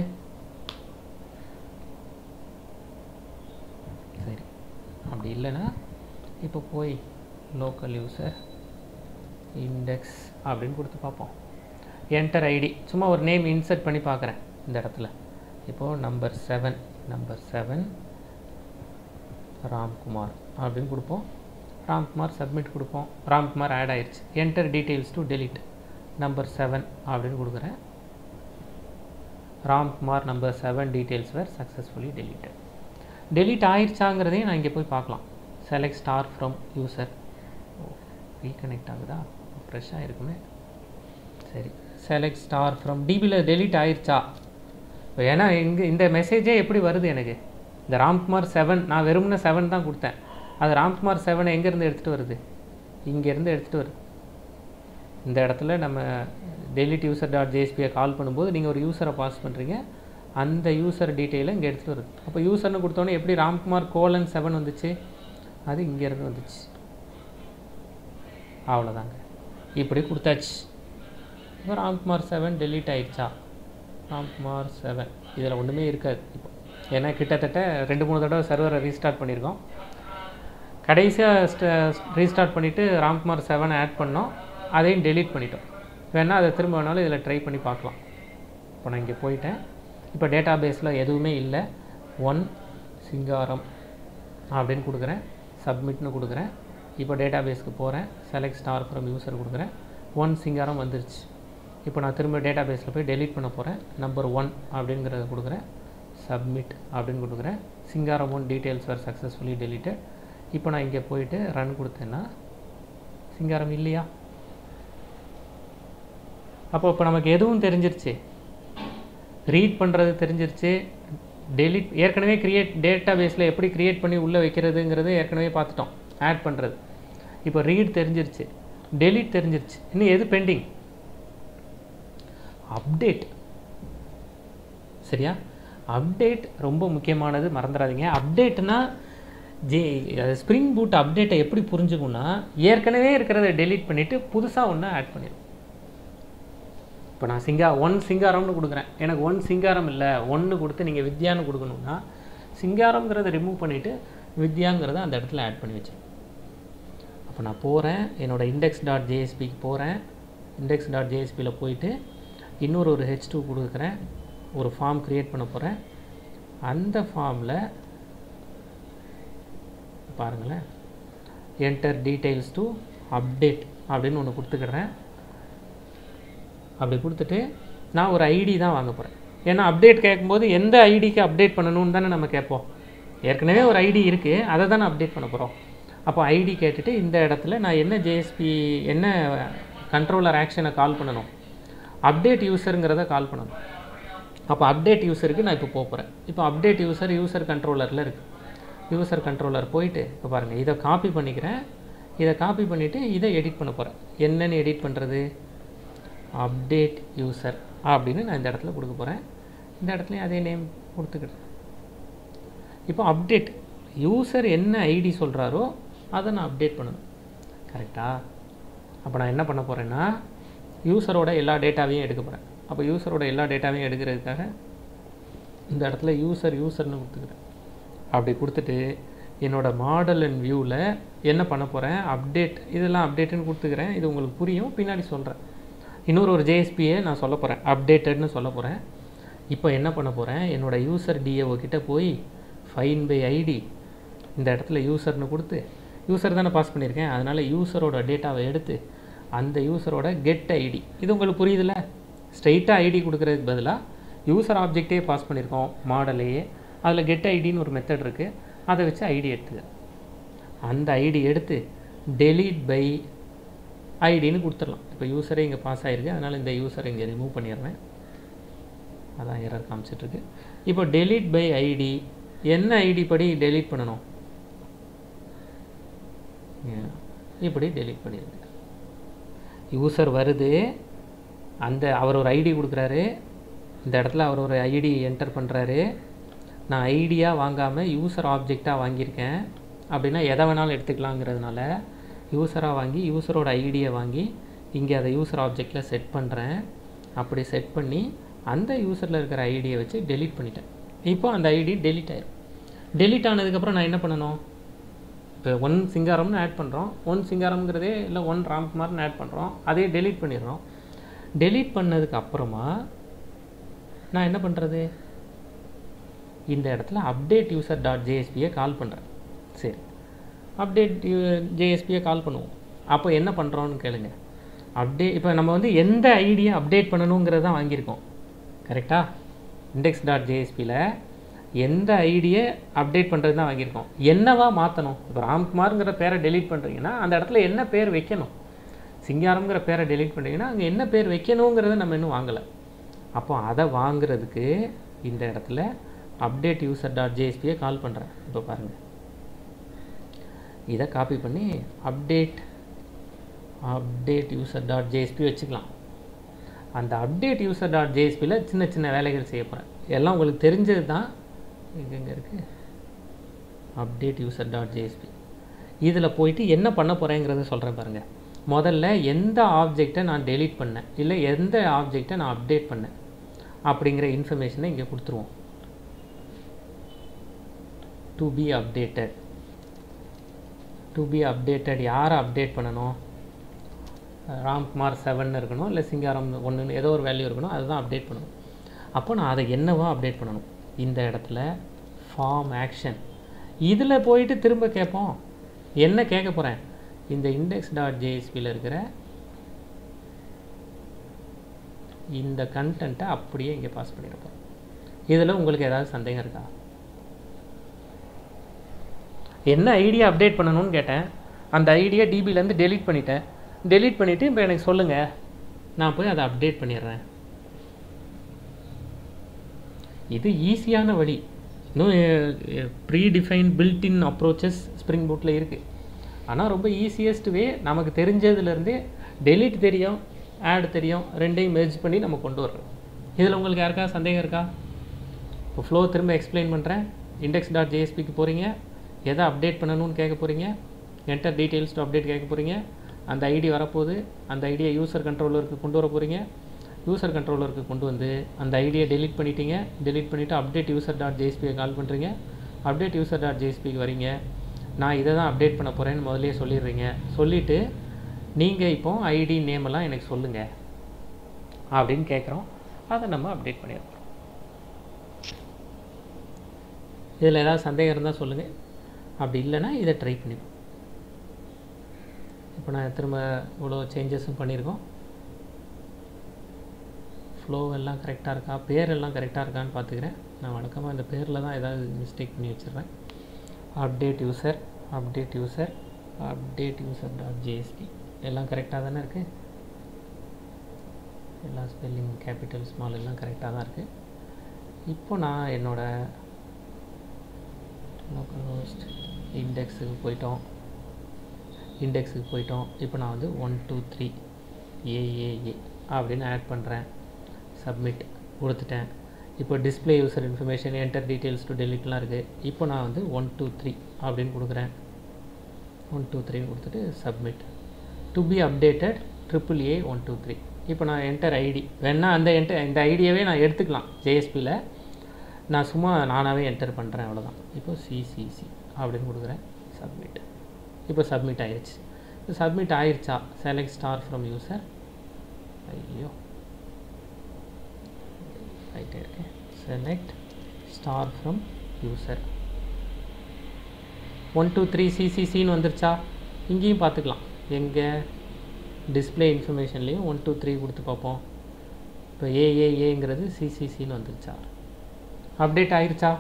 சரி அப்படி இல்லைன்னா இப்போ போய் லோக்கல் யூசர் இண்டெக்ஸ் அப்படின்னு கொடுத்து பார்ப்போம் என்டர் ஐடி சும்மா ஒரு நேம் இன்சர்ட் பண்ணி பார்க்குறேன் இந்த இடத்துல இப்போது number seven number seven Ramkumar அப்படின்னு கொடுப்போம் ராம்குமார் சப்மிட் கொடுப்போம் ராம்குமார் ஆட் ஆயிடுச்சு enter details to delete number seven அப்படின்னு கொடுக்குறேன் Ramkumar number seven details were successfully deleted delete ஆயிடுச்சாங்கிறதையும் நான் இங்கே போய் பார்க்கலாம் select star from user reconnect ஆகுதா ஃப்ரெஷ்ஷாக இருக்குமே சரி செலக்ட் ஸ்டார் ஃப்ரம் டிபியில் delete ஆயிடுச்சா இப்போ ஏன்னா இங்கே இந்த மெசேஜே எப்படி வருது எனக்கு இந்த ராம்குமார் செவன் நான் வெறும்னே செவன் தான் கொடுத்தேன் அது ராம்குமார் செவனை எங்கேருந்து எடுத்துகிட்டு வருது இங்கேருந்து எடுத்துகிட்டு வருது இந்த இடத்துல நம்ம delete யூசர் டாட் ஜேஎஸ்பியை கால் பண்ணும்போது நீங்கள் ஒரு யூசரை பாஸ் பண்ணுறீங்க அந்த யூசர் டீட்டெயிலை இங்கே எடுத்துகிட்டு வருது அப்போ யூசர்னு கொடுத்தோன்னே எப்படி ராம்குமார் கோலன் செவன் வந்துச்சு அது இங்கேருந்து வந்துச்சு அவ்வளோதாங்க இப்படி கொடுத்தாச்சு இப்போ ராம்குமார் செவன் delete ஆயிடுச்சா ராம்குமார் செவன் இதில் ஒன்றுமே இருக்காது இப்போ ஏன்னா கிட்டத்தட்ட ரெண்டு மூணு தடவை சர்வரை ரீஸ்டார்ட் பண்ணியிருக்கோம் கடைசியாக ரீஸ்டார்ட் பண்ணிவிட்டு ராம்குமார் செவன் ஆட் பண்ணோம் அதையும் delete பண்ணிட்டோம் வேணால் அதை திரும்ப வேணாலும் இதில் ட்ரை பண்ணி பார்க்கலாம் இப்போ நான் இங்கே போயிட்டேன் இப்போ டேட்டா பேஸில் எதுவுமே இல்லை ஒன் சிங்காரம் அப்படின்னு கொடுக்குறேன் சப்மிட்னு கொடுக்குறேன் இப்போ டேட்டா பேஸ்க்கு போகிறேன் செலக்ட் ஸ்டார் ஃப்ரம் யூசர் கொடுக்குறேன் ஒன் சிங்காரம் வந்துருச்சு இப்போ நான் திரும்ப டேட்டா பேஸில் போய் delete பண்ண போகிறேன் நம்பர் ஒன் அப்படிங்கிறத கொடுக்குறேன் சப்மிட் அப்படின்னு கொடுக்குறேன் Singaram one details were successfully deleted இப்போ நான் இங்கே போயிட்டு ரன் கொடுத்தேன்னா சிங்காரம் இல்லையா அப்போ இப்போ நமக்கு எதுவும் தெரிஞ்சிருச்சு ரீட் பண்ணுறது தெரிஞ்சிருச்சு delete ஏற்கனவே கிரியேட் டேட்டா பேஸில் எப்படி கிரியேட் பண்ணி உள்ளே வைக்கிறதுங்கிறது ஏற்கனவே பார்த்துட்டோம் ஆட் பண்ணுறது இப்போ ரீட் தெரிஞ்சிருச்சு delete தெரிஞ்சிருச்சு இன்னும் எது பெண்டிங் அப்டேட் சரியா அப்டேட் ரொம்ப முக்கியமானது மறந்துடாதீங்க அப்டேட்னா ஜே ஸ்ப்ரிங் பூட் அப்டேட்டை எப்படி புரிஞ்சுக்கும்னா ஏற்கனவே இருக்கிறத delete பண்ணிவிட்டு புதுசாக ஒன்று ஆட் பண்ணிடும் இப்போ நான் சிங்கா ஒன் சிங்காரம்னு கொடுக்குறேன் எனக்கு ஒன் சிங்காரம் இல்லை ஒன்று கொடுத்து நீங்கள் வித்யான்னு கொடுக்கணும்னா சிங்காரம்ங்கிறத ரிமூவ் பண்ணிவிட்டு வித்யாங்கிறத அந்த இடத்துல ஆட் பண்ணி வச்சிடும் அப்போ நான் போகிறேன் என்னோட இண்டெக்ஸ் டாட் ஜேஎஸ்பிக்கு போகிறேன் இண்டெக்ஸ் டாட் ஜேஎஸ்பியில் போயிட்டு இன்னொரு ஒரு ஹெச் டூ கொடுக்குறேன் ஒரு ஃபார்ம் க்ரியேட் பண்ண போகிறேன் அந்த ஃபார்மில் பாருங்களேன் என்டர் டீட்டெயில்ஸ் டு அப்டேட் அப்படின்னு ஒன்று கொடுத்துக்கிறேன் அப்படி கொடுத்துட்டு நான் ஒரு ஐடி தான் வாங்க போகிறேன் ஏன்னா அப்டேட் கேட்கும்போது எந்த ஐடிக்கு அப்டேட் பண்ணணும்னு தானே நம்ம கேட்போம் ஏற்கனவே ஒரு ஐடி இருக்குது அதை தானே அப்டேட் பண்ண போகிறோம் அப்போ ஐடி கேட்டுட்டு இந்த இடத்துல நான் என்ன ஜேஎஸ்பி என்ன கண்ட்ரோலர் ஆக்ஷனை கால் பண்ணணும் அப்டேட் யூசருங்கிறத கால் பண்ணணும் அப்போ அப்டேட் யூசருக்கு நான் இப்போ போக போகிறேன் இப்போ அப்டேட் யூசர் யூசர் கண்ட்ரோலரில் இருக்குது யூசர் கண்ட்ரோலர் போயிட்டு இப்போ பாருங்கள் இதை காப்பி பண்ணிக்கிறேன் இதை காப்பி பண்ணிவிட்டு இதை எடிட் பண்ண போகிறேன் என்னென்னு எடிட் பண்ணுறது அப்டேட் யூசர் அப்படின்னு நான் இந்த இடத்துல கொடுக்க போகிறேன் இந்த இடத்துலையும் அதே நேம் கொடுத்துக்கிறேன் இப்போ அப்டேட் யூசர் என்ன ஐடி சொல்கிறாரோ அதை நான் அப்டேட் பண்ணணும் கரெக்டாக அப்போ நான் என்ன பண்ண போகிறேன்னா யூசரோட எல்லா டேட்டாவையும் எடுக்க போகிறேன் அப்போ யூசரோட எல்லா டேட்டாவையும் எடுக்கிறதுக்காக இந்த இடத்துல யூசர் யூசர்னு கொடுத்துக்கிறேன் அப்படி கொடுத்துட்டு என்னோட மாடல் அண்ட் வியூவில் என்ன பண்ண போகிறேன் அப்டேட் இதெல்லாம் அப்டேட்டுன்னு கொடுத்துக்கிறேன் இது உங்களுக்கு புரியும் பின்னாடி சொல்கிறேன் இன்னொரு ஒரு ஜேஎஸ்பியை நான் சொல்ல போகிறேன் அப்டேட்டட்னு சொல்ல போகிறேன் இப்போ என்ன பண்ண போகிறேன் என்னோட யூசர் டிஏஓ கிட்ட போய் ஃபைன் பை ஐடி இந்த இடத்துல யூசர்னு கொடுத்து யூசர் தானே பாஸ் பண்ணியிருக்கேன் அதனால் யூசரோட டேட்டாவை எடுத்து அந்த யூசரோட கெட் ஐடி இது உங்களுக்கு புரியுதுல்ல ஸ்ட்ரைட்டாக ஐடி கொடுக்குறதுக்கு பதிலாக யூசர் ஆப்ஜெக்டே பாஸ் பண்ணியிருக்கோம் மாடலையே அதில் கெட் ஐடின்னு ஒரு மெத்தட் இருக்குது அதை வச்சு ஐடி எடுத்துக்க அந்த ஐடி எடுத்து டெலீட் பை ஐடின்னு கொடுத்துடலாம் இப்போ யூசரே இங்கே பாஸ் ஆகிருக்கு அதனால் இந்த யூசரை இங்கே ரிமூவ் பண்ணிடுறேன் அதான் எரர் காமிச்சிட்ருக்கு இப்போ டெலீட் பை ஐடி என்ன ஐடி படி டெலீட் பண்ணணும் Yeah. இப்படி டெலீட் பண்ணிடுங்க யூசர் வருது அந்த அவர் ஒரு ஐடி கொடுக்குறாரு இந்த இடத்துல அவர் ஒரு ஐடி என்டர் பண்ணுறாரு நான் ஐடியாக வாங்காமல் யூசர் ஆப்ஜெக்டாக வாங்கியிருக்கேன் அப்படின்னா எதை வேணாலும் எடுத்துக்கலாங்கிறதுனால யூசராக வாங்கி யூசரோட ஐடியை வாங்கி இங்கே அதை யூசர் ஆப்ஜெக்டில் செட் பண்ணுறேன் அப்படி செட் பண்ணி அந்த யூசரில் இருக்கிற ஐடியை வச்சு டெலீட் பண்ணிட்டேன் இப்போ அந்த ஐடி டெலீட் ஆயிரும் டெலீட் ஆனதுக்கப்புறம் நான் என்ன பண்ணணும் இப்போ ஒன் சிங்காரம்னு ஆட் பண்ணுறோம் ஒன் சிங்காரம்ங்கிறதே இல்லை ஒன் ராம்குமார்னு ஆட் பண்ணுறோம் அதே டெலீட் பண்ணிடுறோம் டெலீட் பண்ணதுக்கு அப்புறமா நான் என்ன பண்ணுறது இந்த இடத்துல அப்டேட் யூசர் டாட் ஜேஎஸ்பியை கால் பண்ணுறேன் சரி அப்டேட் ஜேஎஸ்பியை கால் பண்ணுவோம் அப்போ என்ன பண்ணுறோன்னு கேளுங்க அப்டேட் இப்போ நம்ம வந்து எந்த ஐடியை அப்டேட் பண்ணணுங்கிறது தான் வாங்கியிருக்கோம் கரெக்டாக இண்டெக்ஸ் டாட் ஜேஎஸ்பியில் எந்த ஐடியை அப்டேட் பண்ணுறது தான் வாங்கியிருக்கோம் என்னவா மாற்றணும் இப்போ ராம்குமார்ங்கிற பேரை டெலீட் பண்ணுறீங்கன்னா அந்த இடத்துல என்ன பேர் வைக்கணும் சிங்காரம்ங்கிற பேரை டெலீட் பண்ணுறீங்கன்னா அங்கே என்ன பேர் வைக்கணுங்கிறத நம்ம இன்னும் வாங்கலை அப்போ அதை வாங்குறதுக்கு இந்த இடத்துல அப்டேட் யூசர் டாட் ஜேஎஸ்பியை கால் பண்ணுறேன் இப்போ பாருங்கள் இதை காப்பி பண்ணி update update user dot JSP வச்சுக்கலாம் அந்த அப்டேட் யூசர் டாட் ஜேஎஸ்பியில் சின்ன சின்ன வேலைகள் செய்ய போகிறேன் எல்லாம் உங்களுக்கு தெரிஞ்சது தான் எங்கே எங்கே இருக்குது அப்டேட் யூசர் டாட் ஜேஎஸ்பி இதில் போயிட்டு என்ன பண்ண போகிறேங்கிறத சொல்கிறேன் பாருங்கள் முதல்ல எந்த ஆப்ஜெக்டை நான் டெலீட் பண்ணேன் இல்லை எந்த ஆப்ஜெக்டை நான் அப்டேட் பண்ணேன் அப்படிங்கிற இன்ஃபர்மேஷனை இங்கே கொடுத்துருவோம் to be updated to be updated யாரை அப்டேட் பண்ணணும் ராம்குமார் செவன் இருக்கணும் இல்லை சிங்காரம் ஒன்றுன்னு ஏதோ ஒரு வேல்யூ இருக்கணும் அதுதான் அப்டேட் பண்ணணும் அப்போ நான் அதை என்னவா அப்டேட் பண்ணணும் இந்த இடத்துல ஃபார்ம் ஆக்ஷன் இதில் போயிட்டு திரும்ப கேட்போம் என்ன கேட்க போகிறேன் இந்த இண்டெக்ஸ் டாட் ஜேஎஸ்பியில் இருக்கிற இந்த கண்டென்ட்டை அப்படியே இங்கே பாஸ் பண்ணியிருப்போம் இதில் உங்களுக்கு ஏதாவது சந்தேகம் இருக்கா என்ன ஐடியா அப்டேட் பண்ணணும்னு கேட்டேன் அந்த ஐடியா டிபிலேருந்து டெலீட் பண்ணிட்டேன் டெலீட் பண்ணிவிட்டு இப்போ எனக்கு சொல்லுங்கள் நான் போய் அதை அப்டேட் பண்ணிடுறேன் இது ஈஸியான வழி இன்னும் pre define built-in approaches Spring பூட்டில் இருக்குது ஆனால் ரொம்ப ஈஸியஸ்ட் வே நமக்கு தெரிஞ்சதுலேருந்தே டெலீட் தெரியும் ஆட் தெரியும் ரெண்டையும் மெர்ஜ் பண்ணி நம்ம கொண்டு வர்றோம் இதில் உங்களுக்கு யாருக்கா சந்தேகம் இருக்கா இப்போ ஃப்ளோ திரும்ப எக்ஸ்பிளைன் பண்ணுறேன் இண்டெக்ஸ் டாட் ஜேஎஸ்பிக்கு போகிறீங்க எதை அப்டேட் பண்ணணும்னு கேட்க போகிறீங்க என்டர் டீட்டெயில்ஸ் டு அப்டேட் கேட்க போகிறீங்க அந்த ஐடி வரப்போகுது அந்த ஐடியை யூசர் கண்ட்ரோலருக்கு கொண்டு வர போகிறீங்க யூசர் கண்ட்ரோலருக்கு கொண்டு வந்து அந்த ஐடியை டெலீட் பண்ணிட்டீங்க டெலீட் பண்ணிவிட்டு அப்டேட் யூசர் டாட் ஜேஎஸ்பியை கால் பண்ணுறீங்க அப்டேட் யூசர் டாட் ஜேஎஸ்பிக்கு வரீங்க நான் இதை தான் அப்டேட் பண்ண போகிறேன்னு முதல்லயே சொல்லிடுறீங்க சொல்லிவிட்டு நீங்கள் இப்போ ஐடி நேம் எல்லாம் எனக்கு சொல்லுங்கள் அப்படின்னு கேட்குறோம் அதை நம்ம அப்டேட் பண்ணிடுறோம் இதில் ஏதாவது சந்தேகம் இருந்தால் சொல்லுங்கள் அப்படி இல்லைன்னா இதை ட்ரை பண்ணி இப்போ நான் திரும்ப இவ்வளோ சேஞ்சஸும் பண்ணியிருக்கோம் ஃப்ளோ எல்லாம் கரெக்டாக இருக்கா பேர் எல்லாம் கரெக்டாக இருக்கான்னு பார்த்துக்கிறேன் நான் வழக்கமாக இந்த பேரில் தான் ஏதாவது மிஸ்டேக் பண்ணி வச்சிடுறேன் update user update user update user dot JSP எல்லாம் கரெக்டாக தானே இருக்குது எல்லா ஸ்பெல்லிங் கேபிட்டல் ஸ்மால் எல்லாம் கரெக்டாக தான் இருக்குது இப்போ நான் என்னோடய லோக்கல் ஹோஸ்ட் இண்டெக்ஸுக்கு போயிட்டோம் இண்டெக்ஸுக்கு போயிட்டோம் இப்போ நான் வந்து ஒன் டூ த்ரீ ஏஏஏ அப்படின்னு ஆட் பண்ணுறேன் சப்மிட் கொடுத்துட்டேன் இப்போ display user information enter details to டெலிட்லாம் இருக்குது இப்போ நான் வந்து ஒன் டூ த்ரீ அப்படின்னு கொடுக்குறேன் ஒன் டூ த்ரீ கொடுத்துட்டு submit to be updated triple A one two three இப்போ நான் என்டர் ஐடி வேணா அந்த என்டர் இந்த ஐடியாவே நான் எடுத்துக்கலாம் ஜேஎஸ்பியில் நான் சும்மா நானாகவே என்டர் பண்ணுறேன் அவ்வளோதான் இப்போ சிசிசி அப்படின்னு கொடுக்குறேன் சப்மிட் இப்போ சப்மிட் ஆயிருச்சு இப்போ சப்மிட் ஆயிருச்சா செலக்ட் ஸ்டார் ஃப்ரம் யூசர் ஐயோ ரைட்டே இருக்கு select star from user one two three சிசிசின்னு வந்துருச்சா இங்கேயும் பார்த்துக்கலாம் எங்கே டிஸ்பிளே இன்ஃபர்மேஷன்லேயும் ஒன் டூ த்ரீ கொடுத்து பார்ப்போம் இப்போ ஏஏஏங்கிறது சிசிசின்னு வந்துருச்சா அப்டேட் ஆயிருச்சா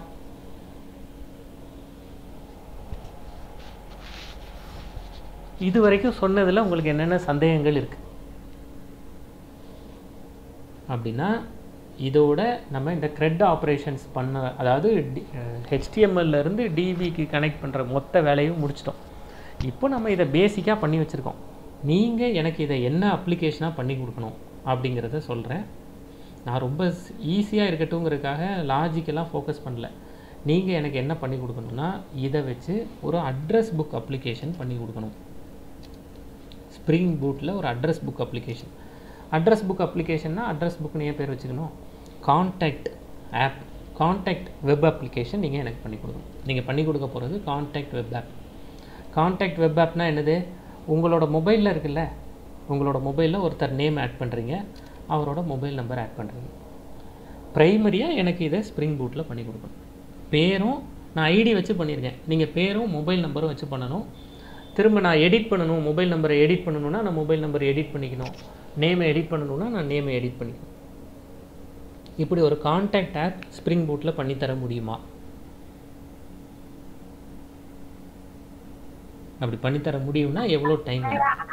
இது வரைக்கும் சொன்னதில் உங்களுக்கு என்னென்ன சந்தேகங்கள் இருக்குது அப்படின்னா இதோட நம்ம இந்த க்ரெட் ஆப்ரேஷன்ஸ் பண்ண அதாவது ஹெச்டிஎம்எல்ல இருந்து டிபிக்கு கனெக்ட் பண்ணுற மொத்த வேலையும் முடிச்சிட்டோம் இப்போ நம்ம இதை பேசிக்காக பண்ணி வச்சுருக்கோம் நீங்கள் எனக்கு இதை என்ன அப்ளிகேஷனாக பண்ணி கொடுக்கணும் அப்படிங்கிறத சொல்கிறேன் நான் ரொம்ப ஈஸியாக இருக்கட்டுங்கிறதுக்காக லாஜிக்கெல்லாம் ஃபோக்கஸ் பண்ணல நீங்கள் எனக்கு என்ன பண்ணி கொடுக்கணும்னா இதை வச்சு ஒரு அட்ரஸ் புக் அப்ளிகேஷன் பண்ணி கொடுக்கணும் ஸ்ப்ரிங் பூட்டில் ஒரு address book application address book அப்ளிகேஷன்னா அட்ரஸ் புக்னு ஏன் பேர் வச்சுக்கணும் contact app contact web application நீங்கள் எனக்கு பண்ணி கொடுக்கணும் நீங்கள் பண்ணி கொடுக்க போகிறது contact web app contact web ஆப்னா என்னது உங்களோட மொபைலில் இருக்குல்ல உங்களோட மொபைலில் ஒருத்தர் நேம் ஆட் பண்ணுறீங்க அவரோட மொபைல் நம்பர் ஆட் பண்ணுறீங்க ப்ரைமரியாக எனக்கு இதை ஸ்ப்ரிங் பூட்டில் பண்ணி கொடுக்கணும் பேரும் நான் ஐடி வச்சு பண்ணியிருக்கேன் நீங்கள் பேரும் மொபைல் நம்பரும் வச்சு பண்ணணும் திரும்ப நான் எடிட் பண்ணணும் மொபைல் நம்பரை எடிட் பண்ணணும்னா நான் மொபைல் நம்பரை எடிட் பண்ணிக்கணும் நேமை எடிட் பண்ணணும்னா நான் நேமை எடிட் பண்ணிக்கணும் இப்படி ஒரு கான்டாக்ட் ஆப் ஸ்ப்ரிங் பூட்டில் பண்ணித்தர முடியுமா அப்படி பண்ணித்தர முடியும்னா எவ்வளோ டைம் ஆகும்